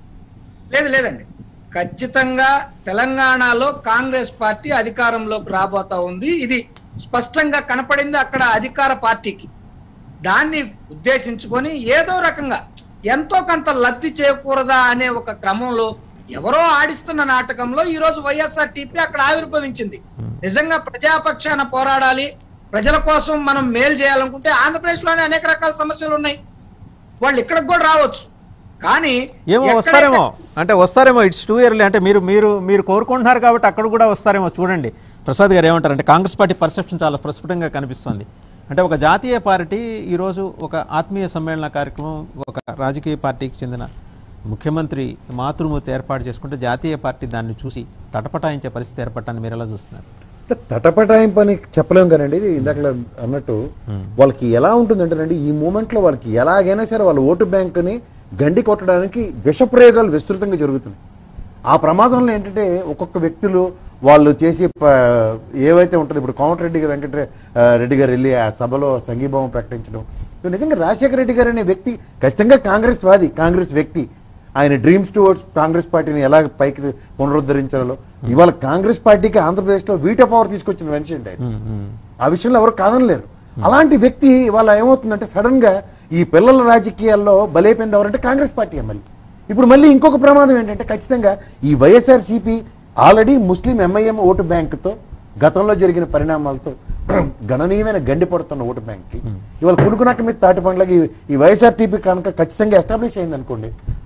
లేదు లేదండి ఖచ్చితంగా తెలంగాణలో కాంగ్రెస్ పార్టీ అధికారంలోకి రాబోతా ఉంది ఇది స్పష్టంగా కనపడింది అక్కడ అధికార పార్టీకి దాన్ని ఉద్దేశించుకొని ఏదో రకంగా ఎంతో కొంత లబ్ధి చేకూరదా అనే ఒక క్రమంలో ఎవరో ఆడిస్తున్న నాటకంలో ఈ రోజు వైఎస్ఆర్ టీపీ అక్కడ ఆవిర్భవించింది నిజంగా ప్రజాపక్షాన పోరాడాలి ప్రజల కోసం మనం మేలు చేయాలనుకుంటే ఆంధ్రప్రదేశ్ లోనే అనేక రకాల సమస్యలు ఉన్నాయి వాళ్ళు ఇక్కడికి కూడా రావచ్చు కానీ ఏమో ఎక్కడైతే- వస్తారేమో అంటే వస్తారేమో ఇట్స్ టూ ఇయర్లీ అంటే మీరు మీరు మీరు కోరుకుంటున్నారు కాబట్టి అక్కడ కూడా వస్తారేమో చూడండి ప్రసాద్ గారు ఏమంటారు అంటే కాంగ్రెస్ పార్టీ పర్సెప్షన్ చాలా ప్రస్ఫుటంగా కనిపిస్తుంది అంటే ఒక జాతీయ పార్టీ ఈరోజు ఒక ఆత్మీయ సమ్మేళన కార్యక్రమం ఒక రాజకీయ పార్టీకి చెందిన ముఖ్యమంత్రి మాతృమూర్తి ఏర్పాటు చేసుకుంటే జాతీయ పార్టీ దాన్ని చూసి తటపటాయించే పరిస్థితి ఏర్పడటాన్ని మీరు ఎలా చూస్తున్నారు అంటే తటపటాయింపు అని చెప్పలేం కానండి ఇది ఇందాక అన్నట్టు వాళ్ళకి ఎలా ఉంటుందంటేనండి ఈ మూమెంట్లో వాళ్ళకి ఎలాగైనా సరే వాళ్ళ ఓటు బ్యాంకుని గండి కొట్టడానికి విషప్రయోగాలు విస్తృతంగా జరుగుతున్నాయి ఆ ప్రమాదంలో ఏంటంటే ఒక్కొక్క వ్యక్తులు వాళ్ళు చేసే ప- ఏవైతే ఉంటుందో ఇప్పుడు కోమటిరెడ్డి వెంకట ఆ, రెడ్డి గారు వెళ్ళి ఆ సభలో సంఘీభావం ప్రకటించడం ఇవి నిజంగా రాజశేఖర రెడ్డి గారు అనే వ్యక్తి ఖచ్చితంగా కాంగ్రెస్ వాది కాంగ్రెస్ వ్యక్తి ఆయన డ్రీమ్స్ టువర్డ్స్ కాంగ్రెస్ పార్టీని ఎలా పైకి పునరుద్ధరించాలో ఇవాళ కాంగ్రెస్ పార్టీకి ఆంధ్రప్రదేశ్లో వీటో పవర్ తీసుకొచ్చిన మనిషి అండి ఆయన. ఆ విషయంలో ఎవరు కాదనలేరు అలాంటి వ్యక్తి ఇవాళ ఏమవుతుందంటే సడన్ గా ఈ పిల్లల రాజకీయాల్లో బలైపోయింది ఎవరంటే కాంగ్రెస్ పార్టీ మళ్ళీ ఇప్పుడు మళ్ళీ ఇంకొక ప్రమాదం ఏంటంటే ఖచ్చితంగా ఈ YSR CP already Muslim MIM vote బ్యాంకుతో గతంలో జరిగిన పరిణామాలతో గణనీయమైన గండి పడుతున్న ఓటు బ్యాంక్కి ఇవాళ కునుకునక్క మీద తాటి పండ్లకి ఈ వైఎస్ఆర్టీపీ కనుక ఖచ్చితంగా ఎస్టాబ్లిష్ అయింది అనుకోండి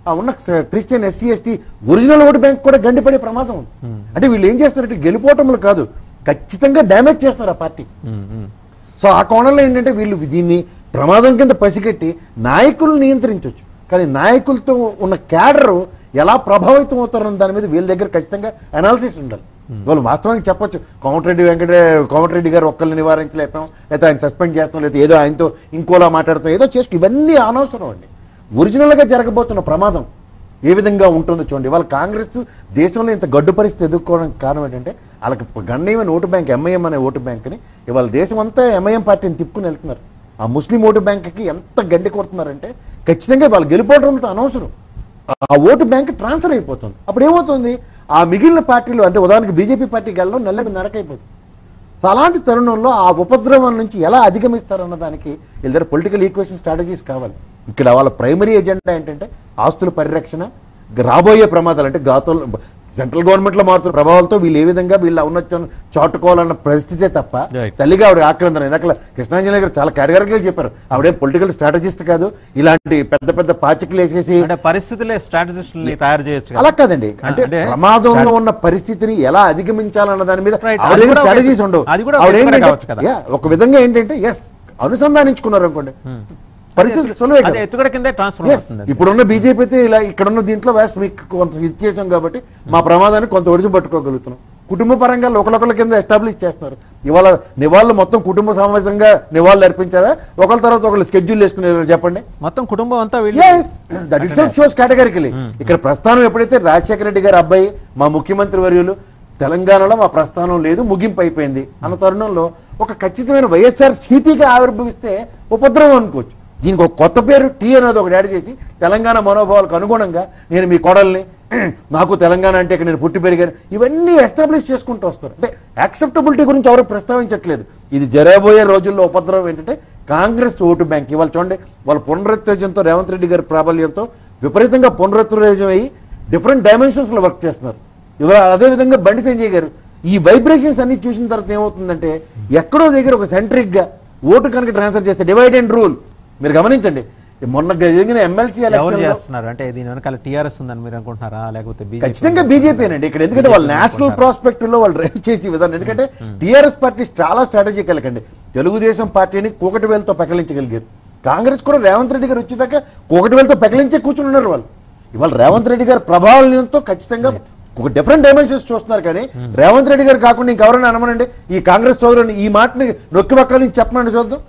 ఆ ఉన్న స- Christian SC ST original vote bank కూడా గండిపడే ప్రమాదం ఉంది అంటే వీళ్ళు ఏం చేస్తారంటే గెలుపోవటంలో కాదు ఖచ్చితంగా డ్యామేజ్ చేస్తారు ఆ పార్టీ ఉమ్, ఉమ్. సో ఆ కోణంలో ఏంటంటే వీళ్ళు దీన్ని ప్రమాదం కింద పసిగట్టి నాయకులను నియంత్రించవచ్చు కానీ నాయకులతో ఉన్న క్యాడర్ ఎలా ప్రభావితం అవుతారన్న దాని మీద వీళ్ళ దగ్గర ఖచ్చితంగా అనాలిసిస్ ఉండాలి వాళ్ళు వాస్తవానికి చెప్పొచ్చు కోమటిరెడ్డి వెంకట కోమటిరెడ్డి గారు ఒక్కరిని నివారించలేపాం లేకపోతే ఆయన సస్పెండ్ చేస్తాం లేదా ఏదో ఆయనతో ఇంకోలా మాట్లాడతాం ఏదో చేసుకు ఇవన్నీ అనవసరం అండి ఒరిజినల్గా జరగబోతున్న ప్రమాదం ఏ విధంగా ఉంటుందో చూడండి ఇవాళ కాంగ్రెస్ దేశంలో ఇంత గడ్డు పరిస్థితి ఎదుర్కోవడానికి కారణం ఏంటంటే వాళ్ళకి గణనీయమైన ఓటు బ్యాంక్ ఎంఐఎం అనే ఓటు బ్యాంక్ని ఇవాళ దేశం అంతా ఎంఐఎం పార్టీని తిప్పుకుని వెళ్తున్నారు ఆ ముస్లిం ఓటు బ్యాంక్కి ఎంత గడ్డి కొడుతున్నారంటే ఖచ్చితంగా వాళ్ళు గెలిపోవడంతో అనవసరం ఆ ఓటు బ్యాంక్ ట్రాన్స్ఫర్ అయిపోతుంది అప్పుడు ఏమవుతుంది ఆ మిగిలిన పార్టీలు అంటే ఉదాహరణకి బీజేపీ పార్టీకి వెళ్ళడం నెల్లడి నడకైపోతుంది సో అలాంటి తరుణంలో ఆ ఉపద్రవం నుంచి ఎలా అధిగమిస్తారన్న దానికి వీళ్ళ దగ్గర పొలిటికల్ ఈక్వేషన్ స్ట్రాటజీస్ కావాలి ఇక్కడ వాళ్ళ ప్రైమరీ ఎజెండా ఏంటంటే ఆస్తుల పరిరక్షణ గ- రాబోయే ప్రమాదాలు అంటే గాతంలో సెంట్రల్ గవర్నమెంట్లో మారుతున్న ప్రభావాలతో వీళ్ళు ఏ విధంగా వీళ్ళ ఔన్నత్యం చాటుకోవాలన్న పరిస్థితే తప్ప Right. తల్లిగా ఆవిడ ఆక్రందన ఇందాక కృష్ణాంజలి గారు చాలా కేటగిరిగా చెప్పారు ఆవిడేం పొలిటికల్ స్ట్రాటజిస్ట్ కాదు ఇలాంటి పెద్ద పెద్ద పాచికలు వేసేసి అంటే పరిస్థితులే స్ట్రాటజిస్టుల్ని తయారు చేయొచ్చు కదా. అలా కాదండి అంటే అంటే ప్రమాదంలో ఉన్న పరిస్థితిని ఎలా అధిగమించాలన్న దాని మీద Right. ఆవిడ అది దగ్గర కూడా ఒక స్ట్రాటజీస్ ఎత్తు- ఉండవు అది కూడా ఒక ఆవిడ ఎత్తుగడ ఏంటంటే- కావచ్చు కదా. Yeah, ఒక విధంగా ఏంటంటే ఎస్ అనుసంధానించుకున్నారు అనుకోండి పరిస్థితి సులువే అది కదా. ఎత్తుగడ కిందే ట్రాన్స్ఫర్ Yes. అవుతుంది అది. ఇప్పుడున్న బీజేపీ అయితే ఇలా ఇక్కడున్న దీంట్లో వేస్ట్ మీకు కొంత ఇచ్చేసాం కాబట్టి మా ప్రమాదాన్ని కొంత ఒడిసి పట్టుకోగలుగుతున్నాం కుటుంబ పరంగా ఒకళ్ళొకళ్ళ కింద ఎస్టాబ్లిష్ చేస్తున్నారు ఇవాళ నివాళులు మొత్తం కుటుంబ సమేతంగా నివాళులు అర్పించారా ఒకళ్ళ తర్వాత ఒకళ్ళు స్కెడ్యూల్ వేసుకునేది చెప్పండి మొత్తం కుటుంబం అంతా వీళ్ళు as that itself shows categorically ఇక్కడ ప్రస్థానం ఎప్పుడైతే రాజశేఖర రెడ్డి గారి అబ్బాయి మా ముఖ్యమంత్రి వర్యులు తెలంగాణలో మా ప్రస్థానం లేదు ముగింపు అయిపోయింది అన్న తరుణంలో ఒక ఖచ్చితమైన వైఎస్ఆర్ సిపిగా ఆవిర్భవిస్తే ఉపద్రవం అనుకోవచ్చు దీనికి ఒక కొత్త పేరు టీ అనేది ఒకటి యాడ్ చేసి తెలంగాణ మనోభావాలకు అనుగుణంగా నేను మీ కోడల్ని నాకు తెలంగాణ అంటే ఇక్కడ నేను పుట్టి పెరిగాను ఇవన్నీ ఎస్టాబ్లిష్ చేసుకుంటూ వస్తారు అంటే యాక్సెప్టబిలిటీ గురించి ఎవరు ప్రస్తావించట్లేదు ఇది జరగబోయే రోజుల్లో ఉపద్రవం ఏంటంటే కాంగ్రెస్ ఓటు బ్యాంక్ ఇవాళ చూడండి వాళ్ళ పునరుత్తేజంతో రేవంత్ రెడ్డి గారి ప్రాబల్యంతో విపరీతంగా పునరుత్తేజం అయ్యి డిఫరెంట్ డైమెన్షన్స్లో వర్క్ చేస్తున్నారు ఇవాళ అదేవిధంగా బండి సంజయ్ గారు ఈ వైబ్రేషన్స్ అన్ని చూసిన తర్వాత ఏమవుతుందంటే ఎక్కడో దగ్గర ఒక సెంట్రిక్గా ఓటు కనుక ట్రాన్స్ఫర్ చేస్తే డివైడ్ అండ్ రూల్ మీరు గమనించండి మొన్న జరిగిన ఎమ్మెల్సీ ఎవరు ఎలక్షన్ చేస్తున్నారు అంటే దీని వెనకాల టీఆర్ఎస్ ఉందని మీరు అనుకుంటున్నారా లేకపోతే BJP ఖచ్చితంగా బీజేపీ అండి ఇక్కడ ఎందుకంటే వాళ్ళు నేషనల్ ప్రాస్పెక్ట్ లో వాళ్ళు డ్రైవ్ చేసే విధానం ఎందుకంటే టీఆర్ఎస్ పార్టీ చాలా స్ట్రాటజీ కలిగండి తెలుగుదేశం పార్టీని కూకటి వేలతో పెకలించగలిగారు కాంగ్రెస్ కూడా రేవంత్ రెడ్డి గారు వచ్చేదాకా కూకటి వేలతో పెకలించే కూర్చుని ఉన్నారు వాళ్ళు ఇవాళ రేవంత్ రెడ్డి గారి ప్రభావంతో ఖచ్చితంగా ఒక డిఫరెంట్ డైమెన్షన్స్ చూస్తున్నారు కానీ రేవంత్ రెడ్డి గారు కాకుండా ఇంకెవరైనా అనమనండి ఈ కాంగ్రెస్ సోదరుని ఈ మాటని నొక్కి పక్క నుంచి చెప్పమని చూద్దాం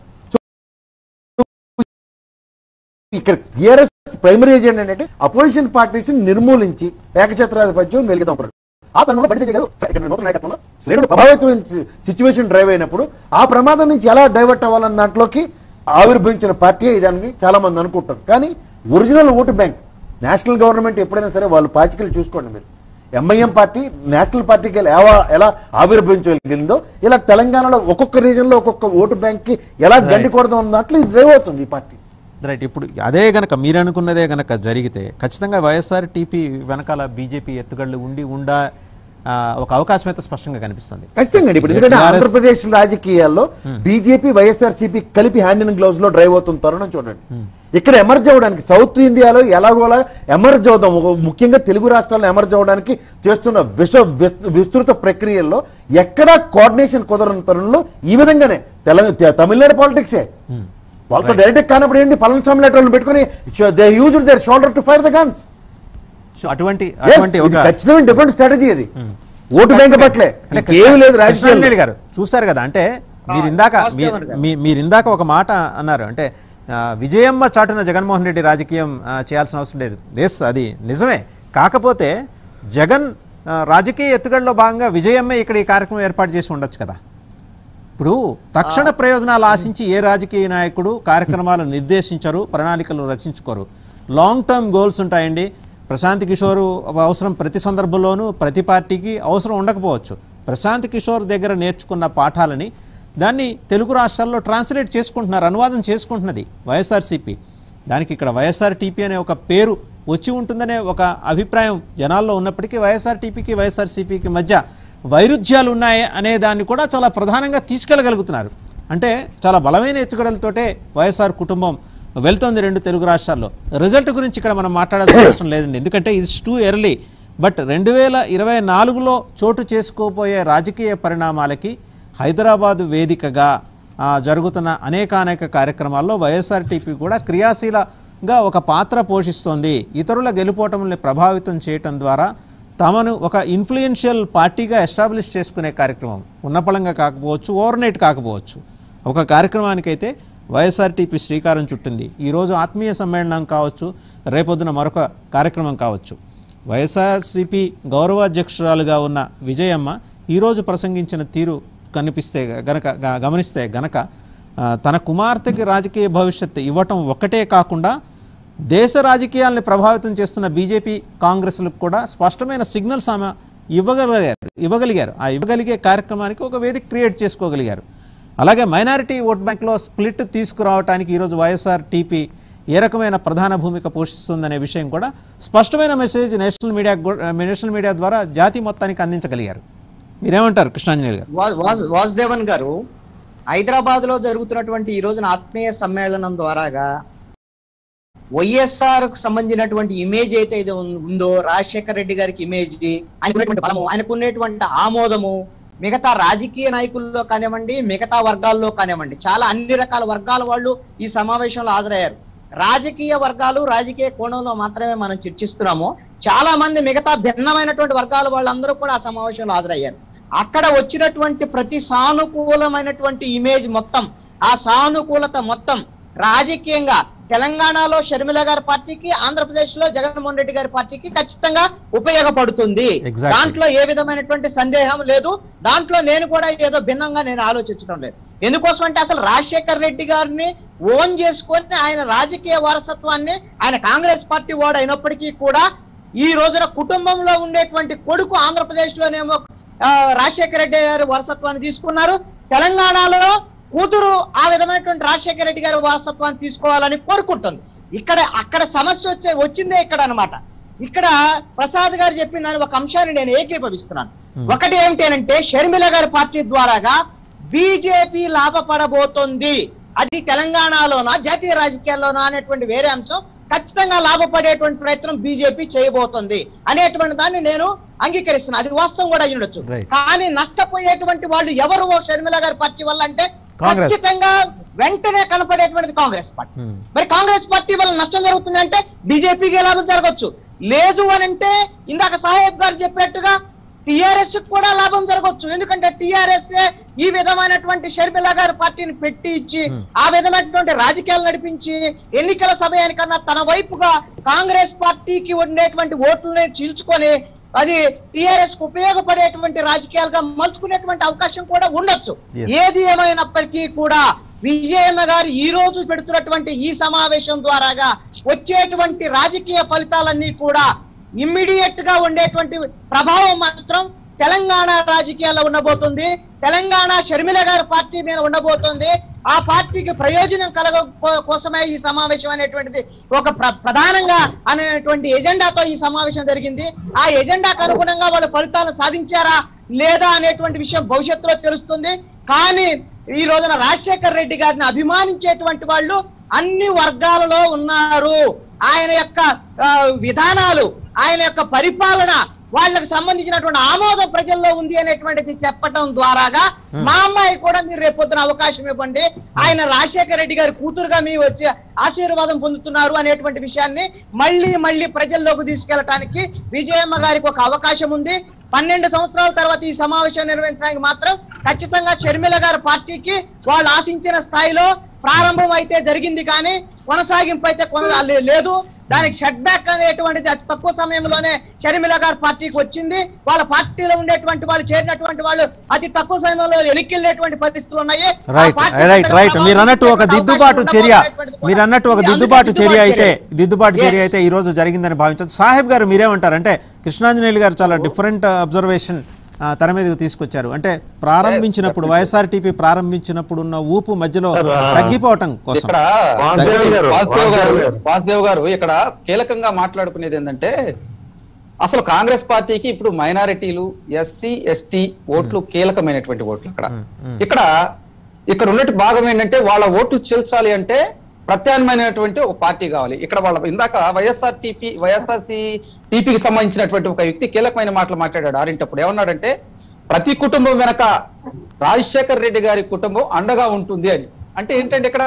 ఇక్కడ టీఆర్ఎస్ ప్రైమరీ ఏజెండా ఏంటంటే అపోజిషన్ పార్టీస్ నిర్మూలించి ఏకఛత్రాధిపత్యం వెలిగిదాం అనుకున్నాడు. ఆ తరుణంలో బండి సంజయ్ గారు ఇక్కడ నూతన నాయకత్వంలో శ్రేణులు ప్రభావితమైన సిచ్యువేషన్ డ్రైవ్ అయినప్పుడు ఆ ప్రమాదం నుంచి ఎలా డైవర్ట్ అవ్వాలన్న దాంట్లోకి ఆవిర్భవించిన పార్టీ ఇదాన్ని చాలా మంది అనుకుంటారు కానీ original vote bank national government ఎప్పుడైనా సరే వాళ్ళు పాచికలు చూసుకోండి మీరు ఎంఐఎం పార్టీ నేషనల్ పార్టీకి ఎలా ఎలా ఆవిర్భవించగలిగిందో ఇలా తెలంగాణలో ఒక్కొక్క రీజన్లో ఒక్కొక్క ఓటు బ్యాంక్కి ఎలా గండి కొడదాం అన్న దాంట్లో ఇది డ్రైవ్ అవుతుంది ఈ పార్టీ రైట్ ఇప్పుడు అదే గనక మీరు అనుకున్నదే గనక జరిగితే ఖచ్చితంగా వైఎస్ఆర్ టీపీ వెనకాల బీజేపీ ఎత్తుగడలు ఉండి ఉండా ఆ, ఒక అవకాశం అయితే స్పష్టంగా కనిపిస్తుంది ఖచ్చితంగా అండి. ఇప్పుడు ఎందుకంటే TRS ఆంధ్రప్రదేశ్ రాజకీయాల్లో బీజేపీ వైఎస్ఆర్ సిపి కలిపి హ్యాండ్ ఇన్ గ్లౌజ్ లో డ్రైవ్ అవుతున్న తరుణం చూడండి ఇక్కడ ఎమర్జ్ అవ్వడానికి సౌత్ ఇండియాలో ఎలాగోలా ఎమర్జ్ అవుదాం ఒక ముఖ్యంగా తెలుగు రాష్ట్రాల్లో ఎమర్జ్ అవ్వడానికి చేస్తున్న విష విస్- విస్తృత ప్రక్రియల్లో ఎక్కడా కోఆర్డినేషన్ కుదరని తరుణంలో ఈ విధంగానే తెలంగాణ తె- తమిళనాడు పాలిటిక్సే వాళ్ళతో డైరెక్ట్ కానప్పుడు ఏంటి పళనిస్వామి లాంటి వాళ్ళని పెట్టుకుని they use their shoulder to fire the guns so అటువంటి Yes, అటువంటి ఇది ఒక ఖచ్చితమైన డిఫరెంట్ స్ట్రాటజీ అది ఓటు బ్యాంక్ పట్లే అంటే ఏమి లేదు కృష్ణాంజలి రాజకీయాలు గారు చూశారు కదా అంటే మీరు ఇందాక మీ- మీ- మీరు ఇందాక ఒక మాట అన్నారు అంటే ఆ, విజయమ్మ చాటున జగన్మోహన్ రెడ్డి రాజకీయం ఆ, చేయాల్సిన అవసరం లేదు ఎస్ అది నిజమే కాకపోతే జగన్ ఆ, రాజకీయ ఎత్తుగడలో భాగంగా విజయమ్మ ఇక్కడ ఈ కార్యక్రమం ఏర్పాటు చేసి ఉండొచ్చు కదా ఇప్పుడు తక్షణ ప్రయోజనాలు ఆశించి ఏ రాజకీయ నాయకుడు కార్యక్రమాలు నిర్దేశించరు ప్రణాళికలు రచించుకోరు లాంగ్ టర్మ్ గోల్స్ ఉంటాయండి ప్రశాంత్ కిషోర్ అవసరం ప్రతి సందర్భంలోనూ ప్రతి పార్టీకి అవసరం ఉండకపోవచ్చు ప్రశాంత్ కిషోర్ దగ్గర నేర్చుకున్న పాఠాలని దాన్ని తెలుగు రాష్ట్రాల్లో ట్రాన్స్లేట్ చేసుకుంటున్నారు అనువాదం చేసుకుంటున్నది వైఎస్ఆర్సీపీ దానికి ఇక్కడ వైఎస్ఆర్ టీపీ అనే ఒక పేరు వచ్చి ఉంటుందనే ఒక అభిప్రాయం జనాల్లో ఉన్నప్పటికీ వైఎస్ఆర్ టీపీకి వైఎస్ఆర్సీపీకి మధ్య వైరుధ్యాలు ఉన్నాయి అనే దాన్ని కూడా చాలా ప్రధానంగా తీసుకెళ్ళగలుగుతున్నారు అంటే చాలా బలమైన ఎత్తుగడలతోటే వైఎస్ఆర్ కుటుంబం వెళ్తోంది రెండు తెలుగు రాష్ట్రాల్లో రిజల్ట్ గురించి ఇక్కడ మనం మాట్లాడాల్సిన అవసరం లేదండి ఎందుకంటే ఇట్స్ టూ ఎర్లీ బట్ రెండు వేల ఇరవై నాలుగులో చోటు చేసుకోబోయే రాజకీయ పరిణామాలకి హైదరాబాద్ వేదికగా ఆ, జరుగుతున్న అనేకానేక కార్యక్రమాల్లో వైఎస్ఆర్టీపీ కూడా క్రియాశీలంగా ఒక పాత్ర పోషిస్తోంది ఇతరుల గెలుపోటముల్ని ప్రభావితం చేయటం ద్వారా తమను ఒక ఇన్ఫ్లుయెన్షియల్ పార్టీగా ఎస్టాబ్లిష్ చేసుకునే కార్యక్రమం ఉన్నపళంగా కాకపోవచ్చు ఓవర్ నైట్ కాకపోవచ్చు ఒక కార్యక్రమానికైతే వైఎస్ఆర్టీపీ శ్రీకారం చుట్టింది ఈరోజు ఆత్మీయ సమ్మేళనం కావచ్చు రేపొద్దున మరొక కార్యక్రమం కావచ్చు వైఎస్ఆర్సీపీ గౌరవాధ్యక్షురాలుగా ఉన్న విజయమ్మ ఈరోజు ప్రసంగించిన తీరు కనిపిస్తే గనక గ- గమనిస్తే గనక ఆ, తన కుమార్తెకి రాజకీయ భవిష్యత్తు ఇవ్వటం ఒక్కటే కాకుండా దేశ రాజకీయాల్ని ప్రభావితం చేస్తున్న బీజేపీ కాంగ్రెస్లకు కూడా స్పష్టమైన సిగ్నల్స్ ఆమె ఇవ్వగలిగారు ఇవ్వగలిగారు ఆ ఇవ్వగలిగే కార్యక్రమానికి ఒక వేదిక క్రియేట్ చేసుకోగలిగారు అలాగే మైనారిటీ ఓట్ బ్యాంక్లో స్ప్లిట్ తీసుకురావడానికి ఈరోజు వైఎస్ఆర్ టీపీ ఏ రకమైన ప్రధాన భూమిక పోషిస్తుందనే విషయం కూడా స్పష్టమైన message national media national media ద్వారా జాతి మొత్తానికి అందించగలిగారు మీరేమంటారు కృష్ణాంజనేయులు గారు వా- వాస్- వాసుదేవన్ గారు హైదరాబాద్ లో జరుగుతున్నటువంటి ఈ రోజున ఆత్మీయ సమ్మేళనం ద్వారాగా వైఎస్ఆర్ కు సంబంధించినటువంటి ఇమేజ్ అయితే ఇది ఉం- ఉందో రాజశేఖర్ రెడ్డి గారికి ఇమేజ్ ఆయనకున్నటువంటి బలము ఆయనకున్నటువంటి ఆమోదము మిగతా రాజకీయ నాయకుల్లో కానివ్వండి మిగతా వర్గాల్లో కానివ్వండి చాలా అన్ని రకాల వర్గాల వాళ్ళు ఈ సమావేశంలో హాజరయ్యారు రాజకీయ వర్గాలు రాజకీయ కోణంలో మాత్రమే మనం చర్చిస్తున్నాము చాలా మంది మిగతా భిన్నమైనటువంటి వర్గాల వాళ్ళందరూ కూడా ఆ సమావేశంలో హాజరయ్యారు అక్కడ వచ్చినటువంటి ప్రతి సానుకూలమైనటువంటి ఇమేజ్ మొత్తం ఆ సానుకూలత మొత్తం రాజకీయంగా తెలంగాణలో షర్మిల గారి పార్టీకి ఆంధ్రప్రదేశ్ లో జగన్మోహన్ రెడ్డి గారి పార్టీకి ఖచ్చితంగా ఉపయోగపడుతుంది Exactly. దాంట్లో ఏ విధమైనటువంటి సందేహం లేదు దాంట్లో నేను కూడా ఏదో భిన్నంగా నేను ఆలోచించడం లేదు ఎందుకోసం అంటే అసలు రాజశేఖర్ రెడ్డి గారిని ఓన్ చేసుకొని ఆయన రాజకీయ వారసత్వాన్ని ఆయన కాంగ్రెస్ పార్టీ వాడు అయినప్పటికీ కూడా ఈ రోజున కుటుంబంలో ఉండేటువంటి కొడుకు ఆంధ్రప్రదేశ్ లోనేమో ఆ, రాజశేఖర రెడ్డి గారి వారసత్వాన్ని తీసుకున్నారు తెలంగాణలో కూతురు ఆ విధమైనటువంటి రాజశేఖర రెడ్డి గారి వారసత్వాన్ని తీసుకోవాలని కోరుకుంటుంది ఇక్కడ అక్కడ సమస్య వచ్చే వచ్చిందే ఇక్కడ అన్నమాట ఇక్కడ ప్రసాద్ గారు చెప్పిన దాని ఒక అంశాన్ని నేను ఏకీభవిస్తున్నాను ఒకటి ఏమిటి అంటే షర్మిల గారి పార్టీ ద్వారాగా బీజేపీ లాభపడబోతోంది అది తెలంగాణలోనా జాతీయ రాజకీయాల్లోనా అనేటువంటి వేరే అంశం ఖచ్చితంగా లాభపడేటువంటి ప్రయత్నం బీజేపీ చేయబోతుంది అనేటువంటి దాన్ని నేను అంగీకరిస్తున్నాను అది వాస్తవం కూడా అయి ఉండొచ్చు Right. కానీ నష్టపోయేటువంటి వాళ్ళు ఎవరు ఓ షర్మిల గారి పార్టీ వల్ల అంటే కాంగ్రెస్. ఖచ్చితంగా వెంటనే కనపడేటువంటిది కాంగ్రెస్ పార్టీ Hmm. మరి కాంగ్రెస్ పార్టీ వల్ల నష్టం జరుగుతుంది అంటే బీజేపీకి లాభం జరగచ్చు లేదు అని అంటే ఇందాక సాహెబ్ గారు చెప్పినట్టుగా టిఆర్ఎస్ కూడా లాభం జరగవచ్చు ఎందుకంటే టిఆర్ఎస్ ఈ విధమైనటువంటి షర్మిల గారి పార్టీని పెట్టి ఇచ్చి ఆ విధమైనటువంటి రాజకీయాలు నడిపించి ఎన్నికల సమయానికన్నా తన వైపుగా కాంగ్రెస్ పార్టీకి ఉండేటువంటి ఓట్లని చీల్చుకొని అది టిఆర్ఎస్ కు ఉపయోగపడేటువంటి రాజకీయాలుగా మలుచుకునేటువంటి అవకాశం కూడా ఉండొచ్చు Yes. ఏది ఏమైనప్పటికీ కూడా విజయమ్మ గారు ఈ రోజు పెడుతున్నటువంటి ఈ సమావేశం ద్వారాగా వచ్చేటువంటి రాజకీయ ఫలితాలన్నీ కూడా ఇమ్మీడియట్ గా ఉండేటువంటి ప్రభావం మాత్రం తెలంగాణ రాజకీయాల్లో ఉండబోతుంది తెలంగాణ షర్మిల గారి పార్టీ మీద ఉండబోతుంది ఆ పార్టీకి ప్రయోజనం కలగ కో- కోసమే ఈ సమావేశం అనేటువంటిది ఒక ప్ర- ప్రధానంగా అనేటువంటి ఎజెండాతో ఈ సమావేశం జరిగింది ఆ ఎజెండాకు అనుగుణంగా వాళ్ళు ఫలితాలు సాధించారా లేదా అనేటువంటి విషయం భవిష్యత్తులో తెలుస్తుంది కానీ ఈ రోజున రాజశేఖర్ రెడ్డి గారిని అభిమానించేటువంటి వాళ్ళు అన్ని వర్గాలలో ఉన్నారు ఆయన యొక్క ఆ, విధానాలు ఆయన యొక్క పరిపాలన వాళ్ళకి సంబంధించినటువంటి ఆమోదం ప్రజల్లో ఉంది అనేటువంటిది చెప్పటం ద్వారాగా మా అమ్మాయి కూడా మీరు రేపొద్దున అవకాశం ఇవ్వండి ఆయన రాజశేఖర రెడ్డి గారి కూతురుగా మీ వచ్చి ఆశీర్వాదం పొందుతున్నారు అనేటువంటి విషయాన్ని మళ్ళీ మళ్ళీ ప్రజల్లోకి తీసుకెళ్ళటానికి విజయమ్మ గారికి ఒక అవకాశం ఉంది పన్నెండు సంవత్సరాల తర్వాత ఈ సమావేశం నిర్వహించడానికి మాత్రం ఖచ్చితంగా షర్మిల గారి పార్టీకి వాళ్ళు ఆశించిన స్థాయిలో ప్రారంభం అయితే జరిగింది కానీ కొనసాగింపు అయితే కొన లే- లేదు దానికి షట్ బ్యాక్ అనేటువంటిది అతి తక్కువ సమయంలోనే షర్మిల గారి పార్టీకి వచ్చింది వాళ్ళ పార్టీలో ఉండేటువంటి వాళ్ళు చేరినటువంటి వాళ్ళు అతి తక్కువ సమయంలో వెనక్కి పరిస్థితులు ఉన్నాయి ఆ రైట్ పార్టీ రైట్ పెద్దగా రైట్ మీరు అన్నట్టు ఒక ప్రభావం దిద్దుబాటు చూపే చర్య అవకాశం ఉండబోతున్నటువంటిది కూడా మీరు అన్నట్టు ఒక ఇది అందుకే దిద్దుబాటు చర్య అయితే చర్య. దిద్దుబాటు చర్య Yes. అయితే ఈ రోజు జరిగిందని భావించవచ్చు సాహెబ్ గారు మీరేమంటారు అంటే కృష్ణాంజనేయులు గారు చాలా డిఫరెంట్ అబ్జర్వేషన్ తన మీదకి తీసుకొచ్చారు అంటే ప్రారంభించినప్పుడు వైఎస్ఆర్టీపీ ప్రారంభించినప్పుడు ఉన్న ఊపు మధ్యలో Sir, ఆ, తగ్గిపోవటం కోసం ఇక్కడ వాసుదేవ్ గారు, వాసుదేవ్ గారు వాసుదేవ్ గారు. వాసుదేవ్ గారు ఇక్కడ కీలకంగా మాట్లాడుకునేది ఏంటంటే అసలు కాంగ్రెస్ పార్టీకి ఇప్పుడు మైనారిటీలు ఎస్సీ ఎస్టీ ఓట్లు కీలకమైనటువంటి ఓట్లు అక్కడ ఇక్కడ ఇక్కడ ఉన్నట్టు భాగం ఏంటంటే వాళ్ళ ఓట్లు చేల్చాలి అంటే ప్రత్యామ్నాయమైనటువంటి ఒక పార్టీ కావాలి ఇక్కడ వాళ్ళ ఇందాక వైఎస్ఆర్ టీపీ వైఎస్ఆర్సీ టీపీకి సంబంధించినటువంటి ఒక వ్యక్తి కీలకమైన మాటలు మాట్లాడాడు ఆరింటప్పుడు ఏమన్నాడంటే ప్రతి కుటుంబం వెనక రాజశేఖర్ రెడ్డి గారి కుటుంబం అండగా ఉంటుంది అని అంటే ఏంటంటే ఇక్కడ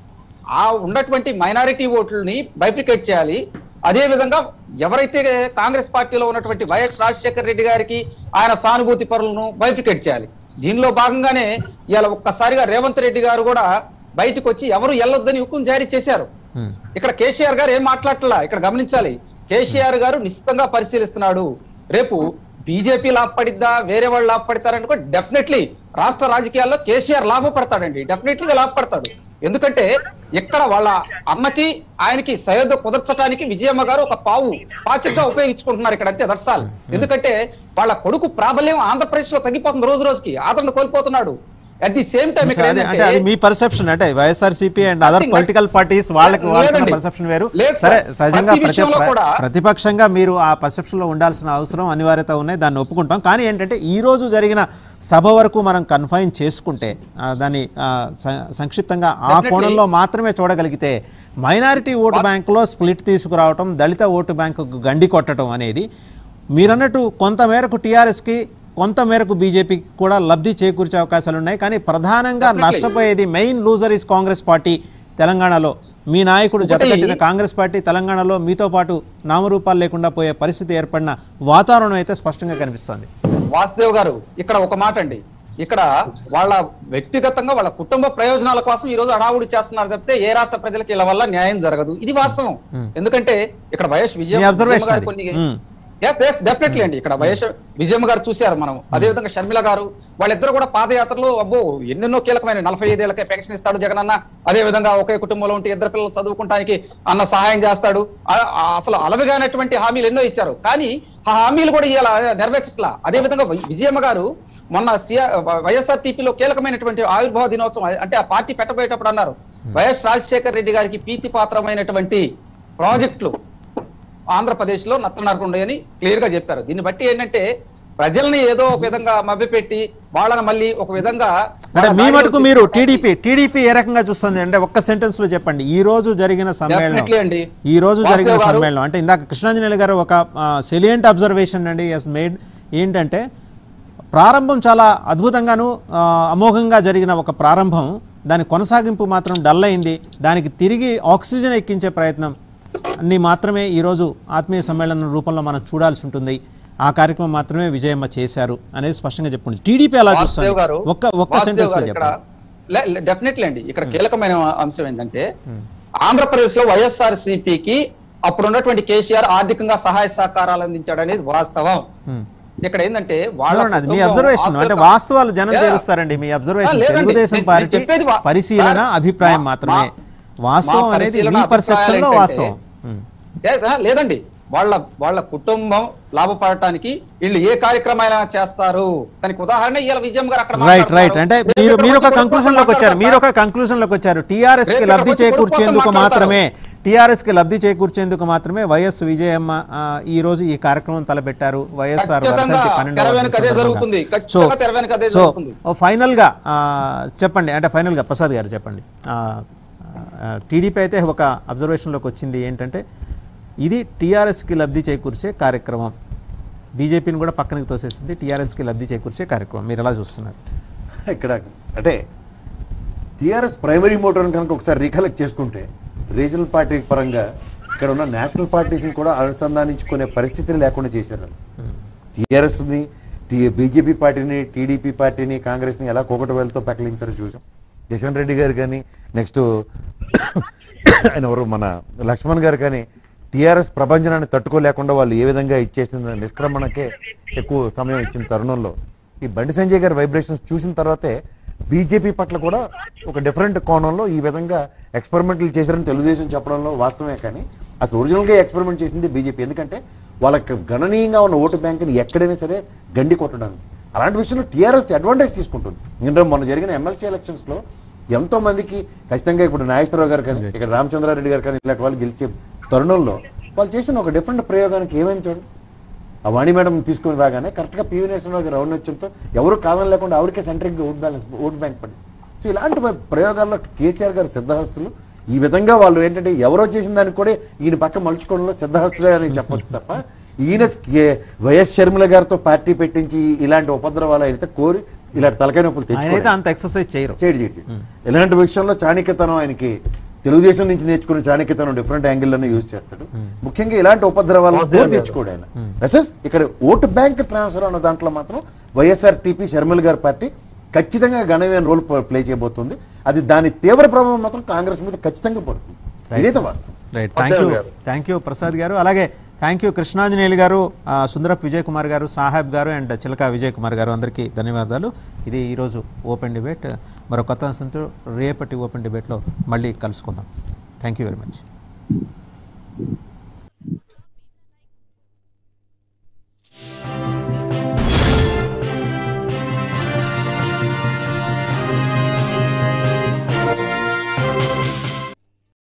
ఆ ఉన్నటువంటి మైనారిటీ ఓట్లని బైఫికేట్ చేయాలి అదే విధంగా ఎవరైతే కాంగ్రెస్ పార్టీలో ఉన్నటువంటి వైఎస్ రాజశేఖర్ రెడ్డి గారికి ఆయన సానుభూతి పరులను బైఫికేట్ చేయాలి దీనిలో భాగంగానే ఇలా ఒక్కసారిగా రేవంత్ రెడ్డి గారు కూడా బయటకు వచ్చి ఎవరు వెళ్ళొద్దని హుకుం జారీ చేశారు ఉమ్. ఇక్కడ కేసీఆర్ గారు ఏం మాట్లాడట్లా ఇక్కడ గమనించాలి కేసీఆర్ గారు నిశ్చితంగా పరిశీలిస్తున్నాడు రేపు బీజేపీ లాభపడిద్దా వేరే వాళ్ళు లాభపడతారని కూడా డెఫినెట్లీ రాష్ట్ర రాజకీయాల్లో కేసీఆర్ లాభపడతాడండి డెఫినెట్లీగా లాభపడతాడు ఎందుకంటే ఇక్కడ వాళ్ళ అమ్మకి ఆయనకి సయోధ్య కుదర్చడానికి విజయమ్మ గారు ఒక పావు పాచిగా ఉపయోగించుకుంటున్నారు ఇక్కడ అంతే దర్శాలు ఎందుకంటే వాళ్ళ కొడుకు ప్రాబల్యం ఆంధ్రప్రదేశ్ లో తగ్గిపోతుంది రోజు రోజుకి ఆదరణ కోల్పోతున్నాడు అట్ ది సేమ్ టైం ఇక్కడ అదే అంటే అది ఏంటంటే మీ పర్సెప్షన్ అంటే YSRCP and other Nothing, political parties వాళ్ళకి వాళ్ళకి లేదండి. పర్సెప్షన్ వేరు లేదు సరే సార్. సహజంగా ప్రతి ప్రతి విషయంలో కూడా- ప్రతిపక్షంగా మీరు ఆ పర్సెప్షన్ లో ఉండాల్సిన అవసరం అనివార్యత ఉన్నాయి దాన్ని ఒప్పుకుంటాం కానీ ఏంటంటే ఈ రోజు జరిగిన సభ వరకు మనం కన్ఫైన్ చేసుకుంటే ఆ, దాన్ని ఆ, స- సంక్షిప్తంగా ఆ Definitely. కోణంలో మాత్రమే చూడగలిగితే మైనారిటీ ఓటు బ్యాంకులో స్ప్లిట్ తీసుకురావటం దళిత ఓటు బ్యాంకుకు గండి కొట్టడం అనేది మీరన్నట్టు కొంతమేరకు టీఆర్ఎస్కి కొంతమేరకు బీజేపీకి కూడా లబ్ధి చేకూర్చే అవకాశాలు ఉన్నాయి కానీ ప్రధానంగా Definitely. నష్టపోయేది main loser is Congress party తెలంగాణలో మీ నాయకుడు ఒకటి- జతకట్టిన కాంగ్రెస్ పార్టీ తెలంగాణలో మీతో పాటు నామరూపాలు లేకుండా పోయే పరిస్థితి ఏర్పడిన వాతావరణం అయితే స్పష్టంగా కనిపిస్తుంది వాసుదేవ్ గారు ఇక్కడ ఒక మాట అండి ఇక్కడ వాళ్ళ వ్యక్తిగతంగా వాళ్ళ కుటుంబ ప్రయోజనాల కోసం ఈ రోజు అడావుడి చేస్తున్నారు చెప్తే ఏ రాష్ట్ర ప్రజలకు ఇలా వల్ల న్యాయం జరగదు ఇది వాస్తవం ఎందుకంటే ఇక్కడ వైఎస్ విజయ మీ observation విజయమ్మ గారు అది. కొన్ని మ్మ్. ఎస్ ఎస్ డెఫినెట్లీ అండి ఇక్కడ వైఎస్ విజయమ్మ గారు చూశారు మనం అదే విధంగా షర్మిల గారు వాళ్ళిద్దరు కూడా పాదయాత్రలో అబ్బో ఎన్నెన్నో కీలకమైన నలభై ఐదేళ్లకే పెన్షన్ ఇస్తాడు జగన్ అన్న అదే విధంగా ఒకే కుటుంబంలో ఉంటే ఇద్దరు పిల్లలు చదువుకుంటానికి అన్న సహాయం చేస్తాడు ఆ- ఆ అసలు అలవిగానటువంటి హామీలు ఎన్నో ఇచ్చారు కానీ ఆ హామీలు కూడా ఇలా నెరవేర్చట్లా అదే విధంగా వి- విజయమ్మ గారు మొన్న వైఎస్ఆర్ టీపీలో కీలకమైనటువంటి ఆవిర్భావ దినోత్సవం అంటే ఆ పార్టీ పెట్టబోయేటప్పుడు అన్నారు వైఎస్ రాజశేఖర్ రెడ్డి గారికి ప్రీతి పాత్రమైనటువంటి ప్రాజెక్టులు ఆంధ్రప్రదేశ్ లో నత్తనరకుండే అని క్లియర్ గా చెప్పారు దీన్ని బట్టి ఏంటంటే ప్రజల్ని ఏదో ఒక విధంగా మభ్యపెట్టి వాళ్ళని మళ్ళీ ఒక విధంగా అంటే వాళ్ళ మీ దారిలో మటుకు మీరు తీసుకురావడానికి- టీడీపీ టీడీపీ ఏ రకంగా చూస్తుంది అంటే ఒక్క సెంటెన్స్ లో చెప్పండి ఈ రోజు జరిగిన సమ్మేళనం Definitely అండి. ఈ రోజు జరిగిన వాసుదేవ్ గారు- సమ్మేళనం అంటే ఇందాక కృష్ణాంజనేయులు గారు ఒక సెలియంట్ అబ్జర్వేషన్ అండి ఎస్ మేడ్ ఏంటంటే ప్రారంభం చాలా అద్భుతంగాను ఆ, అమోఘంగా జరిగిన ఒక ప్రారంభం దాని కొనసాగింపు మాత్రం డల్ అయింది దానికి తిరిగి ఆక్సిజన్ ఎక్కించే ప్రయత్నం అన్ని మాత్రమే ఈరోజు ఆత్మీయ సమ్మేళనం రూపంలో మనం చూడాల్సి ఉంటుంది ఆ కార్యక్రమం మాత్రమే విజయమ్మ చేశారు అనేది స్పష్టంగా చెప్పుకోండి టీడీపీ అలా చూస్తుంది వాసుదేవ్ గారు ఒక్క ఒక్క వాసుదేవ్ సెంటెన్స్ లో గారు ఇక్కడ చెప్పండి డెఫినెట్లీ అండి ఇక్కడ కీలకమైన అంశం ఏంటంటే ఆంధ్రప్రదేశ్ లో వైఎస్ఆర్ సిపికి అప్పుడు ఉన్నటువంటి కేసీఆర్ ఆర్థికంగా సహాయ సహకారాలు అందించాడు అనేది వాస్తవం Hmm. ఇక్కడ ఏంటంటే వాళ్ళ చూడండి, అది మీ కుటుంబం అబ్జర్వేషన్ అంటే ఆర్థిక- వాస్తవాలు జనం Yeah. తెలుస్తారండి మీ అబ్జర్వేషన్ లేదండి. తెలుగుదేశం నేను- పార్టీ నేను చెప్పేది వా- పరిశీలన సార్, అభిప్రాయం మా- మాత్రమే మా- వాస్తవం మా అనేది పరిశీలన మీ అభిప్రాయాలు పర్సెప్షన్ లో ఏంటంటే- వాస్తవం ఉమ్. Yes, ah, లేదండి వాళ్ళ వాళ్ళ కుటుంబం లాభపడటానికి వీళ్ళు ఏ కార్యక్రమాలు చేస్తారు దానికి ఉదాహరణ ఇవాళ విజయం గారు అక్కడ రైట్ మాట్లాడుతున్నారు. రైట్ అంటే రేపు మీరు ఇక్కడ మీరు ఒక వచ్చి కంక్లూజన్ లోకి వచ్చారు మీరు ఒక కంక్లూజన్ లోకి వచ్చారు టీఆర్ఎస్ కి రేపు లబ్ధి ఇక్కడ వచ్చి చేకూర్చేందుకు కొడుకు కోసం మాత్రమే టీఆర్ఎస్ కి లబ్ధి చేకూర్చేందుకు మాత్రమే వైఎస్ విజయమ్మ ఆ, ఈ రోజు ఈ కార్యక్రమం తలపెట్టారు వైఎస్ఆర్ ఖచ్చితంగా వర్ధంతి తెర పన్నెండవ వెనుక అదే జరుగుతుంది. ఖచ్చితంగా తెర వెనుక అదే సో జరుగుతుంది. ఫైనల్ గా ఆ, చెప్పండి అంటే ఫైనల్ గా ప్రసాద్ గారు చెప్పండి టీడీపీ అయితే ఒక అబ్జర్వేషన్లోకి వచ్చింది ఏంటంటే ఇది టీఆర్ఎస్కి లబ్ధి చేకూర్చే కార్యక్రమం బీజేపీని కూడా పక్కనకి తోసేసింది టీఆర్ఎస్కి లబ్ధి చేకూర్చే కార్యక్రమం మీరు ఎలా చూస్తున్నారు ఇక్కడ అంటే టీఆర్ఎస్ ప్రైమరీ మోటార్ కనుక ఒకసారి రీకలెక్ట్ చేసుకుంటే రీజనల్ పార్టీ పరంగా ఇక్కడ ఉన్న నేషనల్ పార్టీస్ని కూడా అనుసంధానించుకునే పరిస్థితిని లేకుండా చేశారు టీఆర్ఎస్ని టీ బీజేపీ పార్టీని టీడీపీ పార్టీని కాంగ్రెస్ని ఎలా కోకట వేలతో పెకలించారో చూసాం కిషన్ రెడ్డి గారు కానీ నెక్స్ట్ ఆయన ఎవరు మన లక్ష్మణ్ గారు కానీ టీఆర్ఎస్ ప్రపంచనాన్ని తట్టుకోలేకుండా వాళ్ళు ఏ విధంగా ఇచ్చేసిన నిష్క్రమణకే ఎక్కువ సమయం ఇచ్చిన తరుణంలో ఈ బండి సంజయ్ గారి వైబ్రేషన్స్ చూసిన తర్వాతే బీజేపీ పట్ల కూడా ఒక డిఫరెంట్ కోణంలో ఈ విధంగా ఎక్స్పెరిమెంట్లు చేశారని తెలుగుదేశం చెప్పడంలో వాస్తవమే కానీ అసలు ఒరిజినల్గా ఎక్స్పెరిమెంట్ చేసింది బీజేపీ ఎందుకంటే వాళ్ళకి గణనీయంగా ఉన్న ఓటు బ్యాంకుని ఎక్కడైనా సరే గండి కొట్టడానికి అలాంటి విషయంలో టీఆర్ఎస్ అడ్వాంటేజ్ తీసుకుంటుంది ఎందుకంటే మొన్న జరిగిన ఎమ్మెల్సీ ఎలక్షన్స్లో ఎంతో మందికి ఖచ్చితంగా ఇప్పుడు నాగేశ్వరరావు గారు కానీ ఇక్కడ రామచంద్రారెడ్డి గారు కానీ ఇలాంటి వాళ్ళు గెలిచే తరుణంలో వాళ్ళు చేసిన ఒక డిఫరెంట్ ప్రయోగానికి ఏమైంది చూడండి ఆ వాణి మేడం తీసుకుని రాగానే కరెక్ట్గా పివి నరసింహరావు గారు ఔన్నత్యంతో ఎవరు కాదని లేకుండా ఆవిడకే centring vote balance vote bank పడింది సో ఇలాంటి ప్ర- ప్రయోగాల్లో కేసీఆర్ గారు సిద్ధహస్తులు ఈ విధంగా వాళ్ళు ఏంటంటే ఎవరో చేసిన దానికి కూడా ఈయన పక్క మలుచుకోవడంలో సిద్ధహస్తుడే అని చెప్పొచ్చు తప్ప ఈయన ఏ- వైఎస్ షర్మిల గారితో పార్టీ పెట్టించి ఇలాంటి ఉపద్రవాలు అయితే కోరి ఇలాంటి తలకాయ నొప్పులు ఆయన అయితే తెచ్చుకోవాలి అంత ఎక్సర్సైజ్ చేయరు చేయడు చేయడు చేయడు. ఇలాంటి విషయంలో చాణక్యతనం ఆయనకి తెలుగుదేశం నుంచి నేర్చుకున్న చాణక్యతనం డిఫరెంట్ యాంగిల్లోనే యూజ్ చేస్తాడు ముఖ్యంగా ఇలాంటి ఉపద్రవాలను కోరి తెచ్చుకోడు ఆయన ఎస్ఎస్ ఇక్కడ ఓటు బ్యాంక్ ట్రాన్స్ఫర్ అన్న దాంట్లో మాత్రం వైఎస్ఆర్ టీపీ షర్మిల్ గారి పార్టీ ఖచ్చితంగా గణనీయమైన రోల్ ప్లే చేయబోతుంది అది దాని తీవ్ర ప్రభావం మాత్రం కాంగ్రెస్ మీద ఖచ్చితంగా పడుతుంది ఇదైతే వాస్తవం right thank you thank you Prasad గారు అలాగే థ్యాంక్ యూ కృష్ణాంజనేయులు గారు ఆ, సుందరప్ విజయ్ కుమార్ గారు సాహెబ్ గారు అండ్ చిలక విజయ్ కుమార్ గారు అందరికీ ధన్యవాదాలు ఇది ఈరోజు ఓపెన్ డిబేట్ మరో కొత్త అంశంతో రేపటి ఓపెన్ డిబేట్లో మళ్ళీ కలుసుకుందాం థ్యాంక్ యూ వెరీ మచ్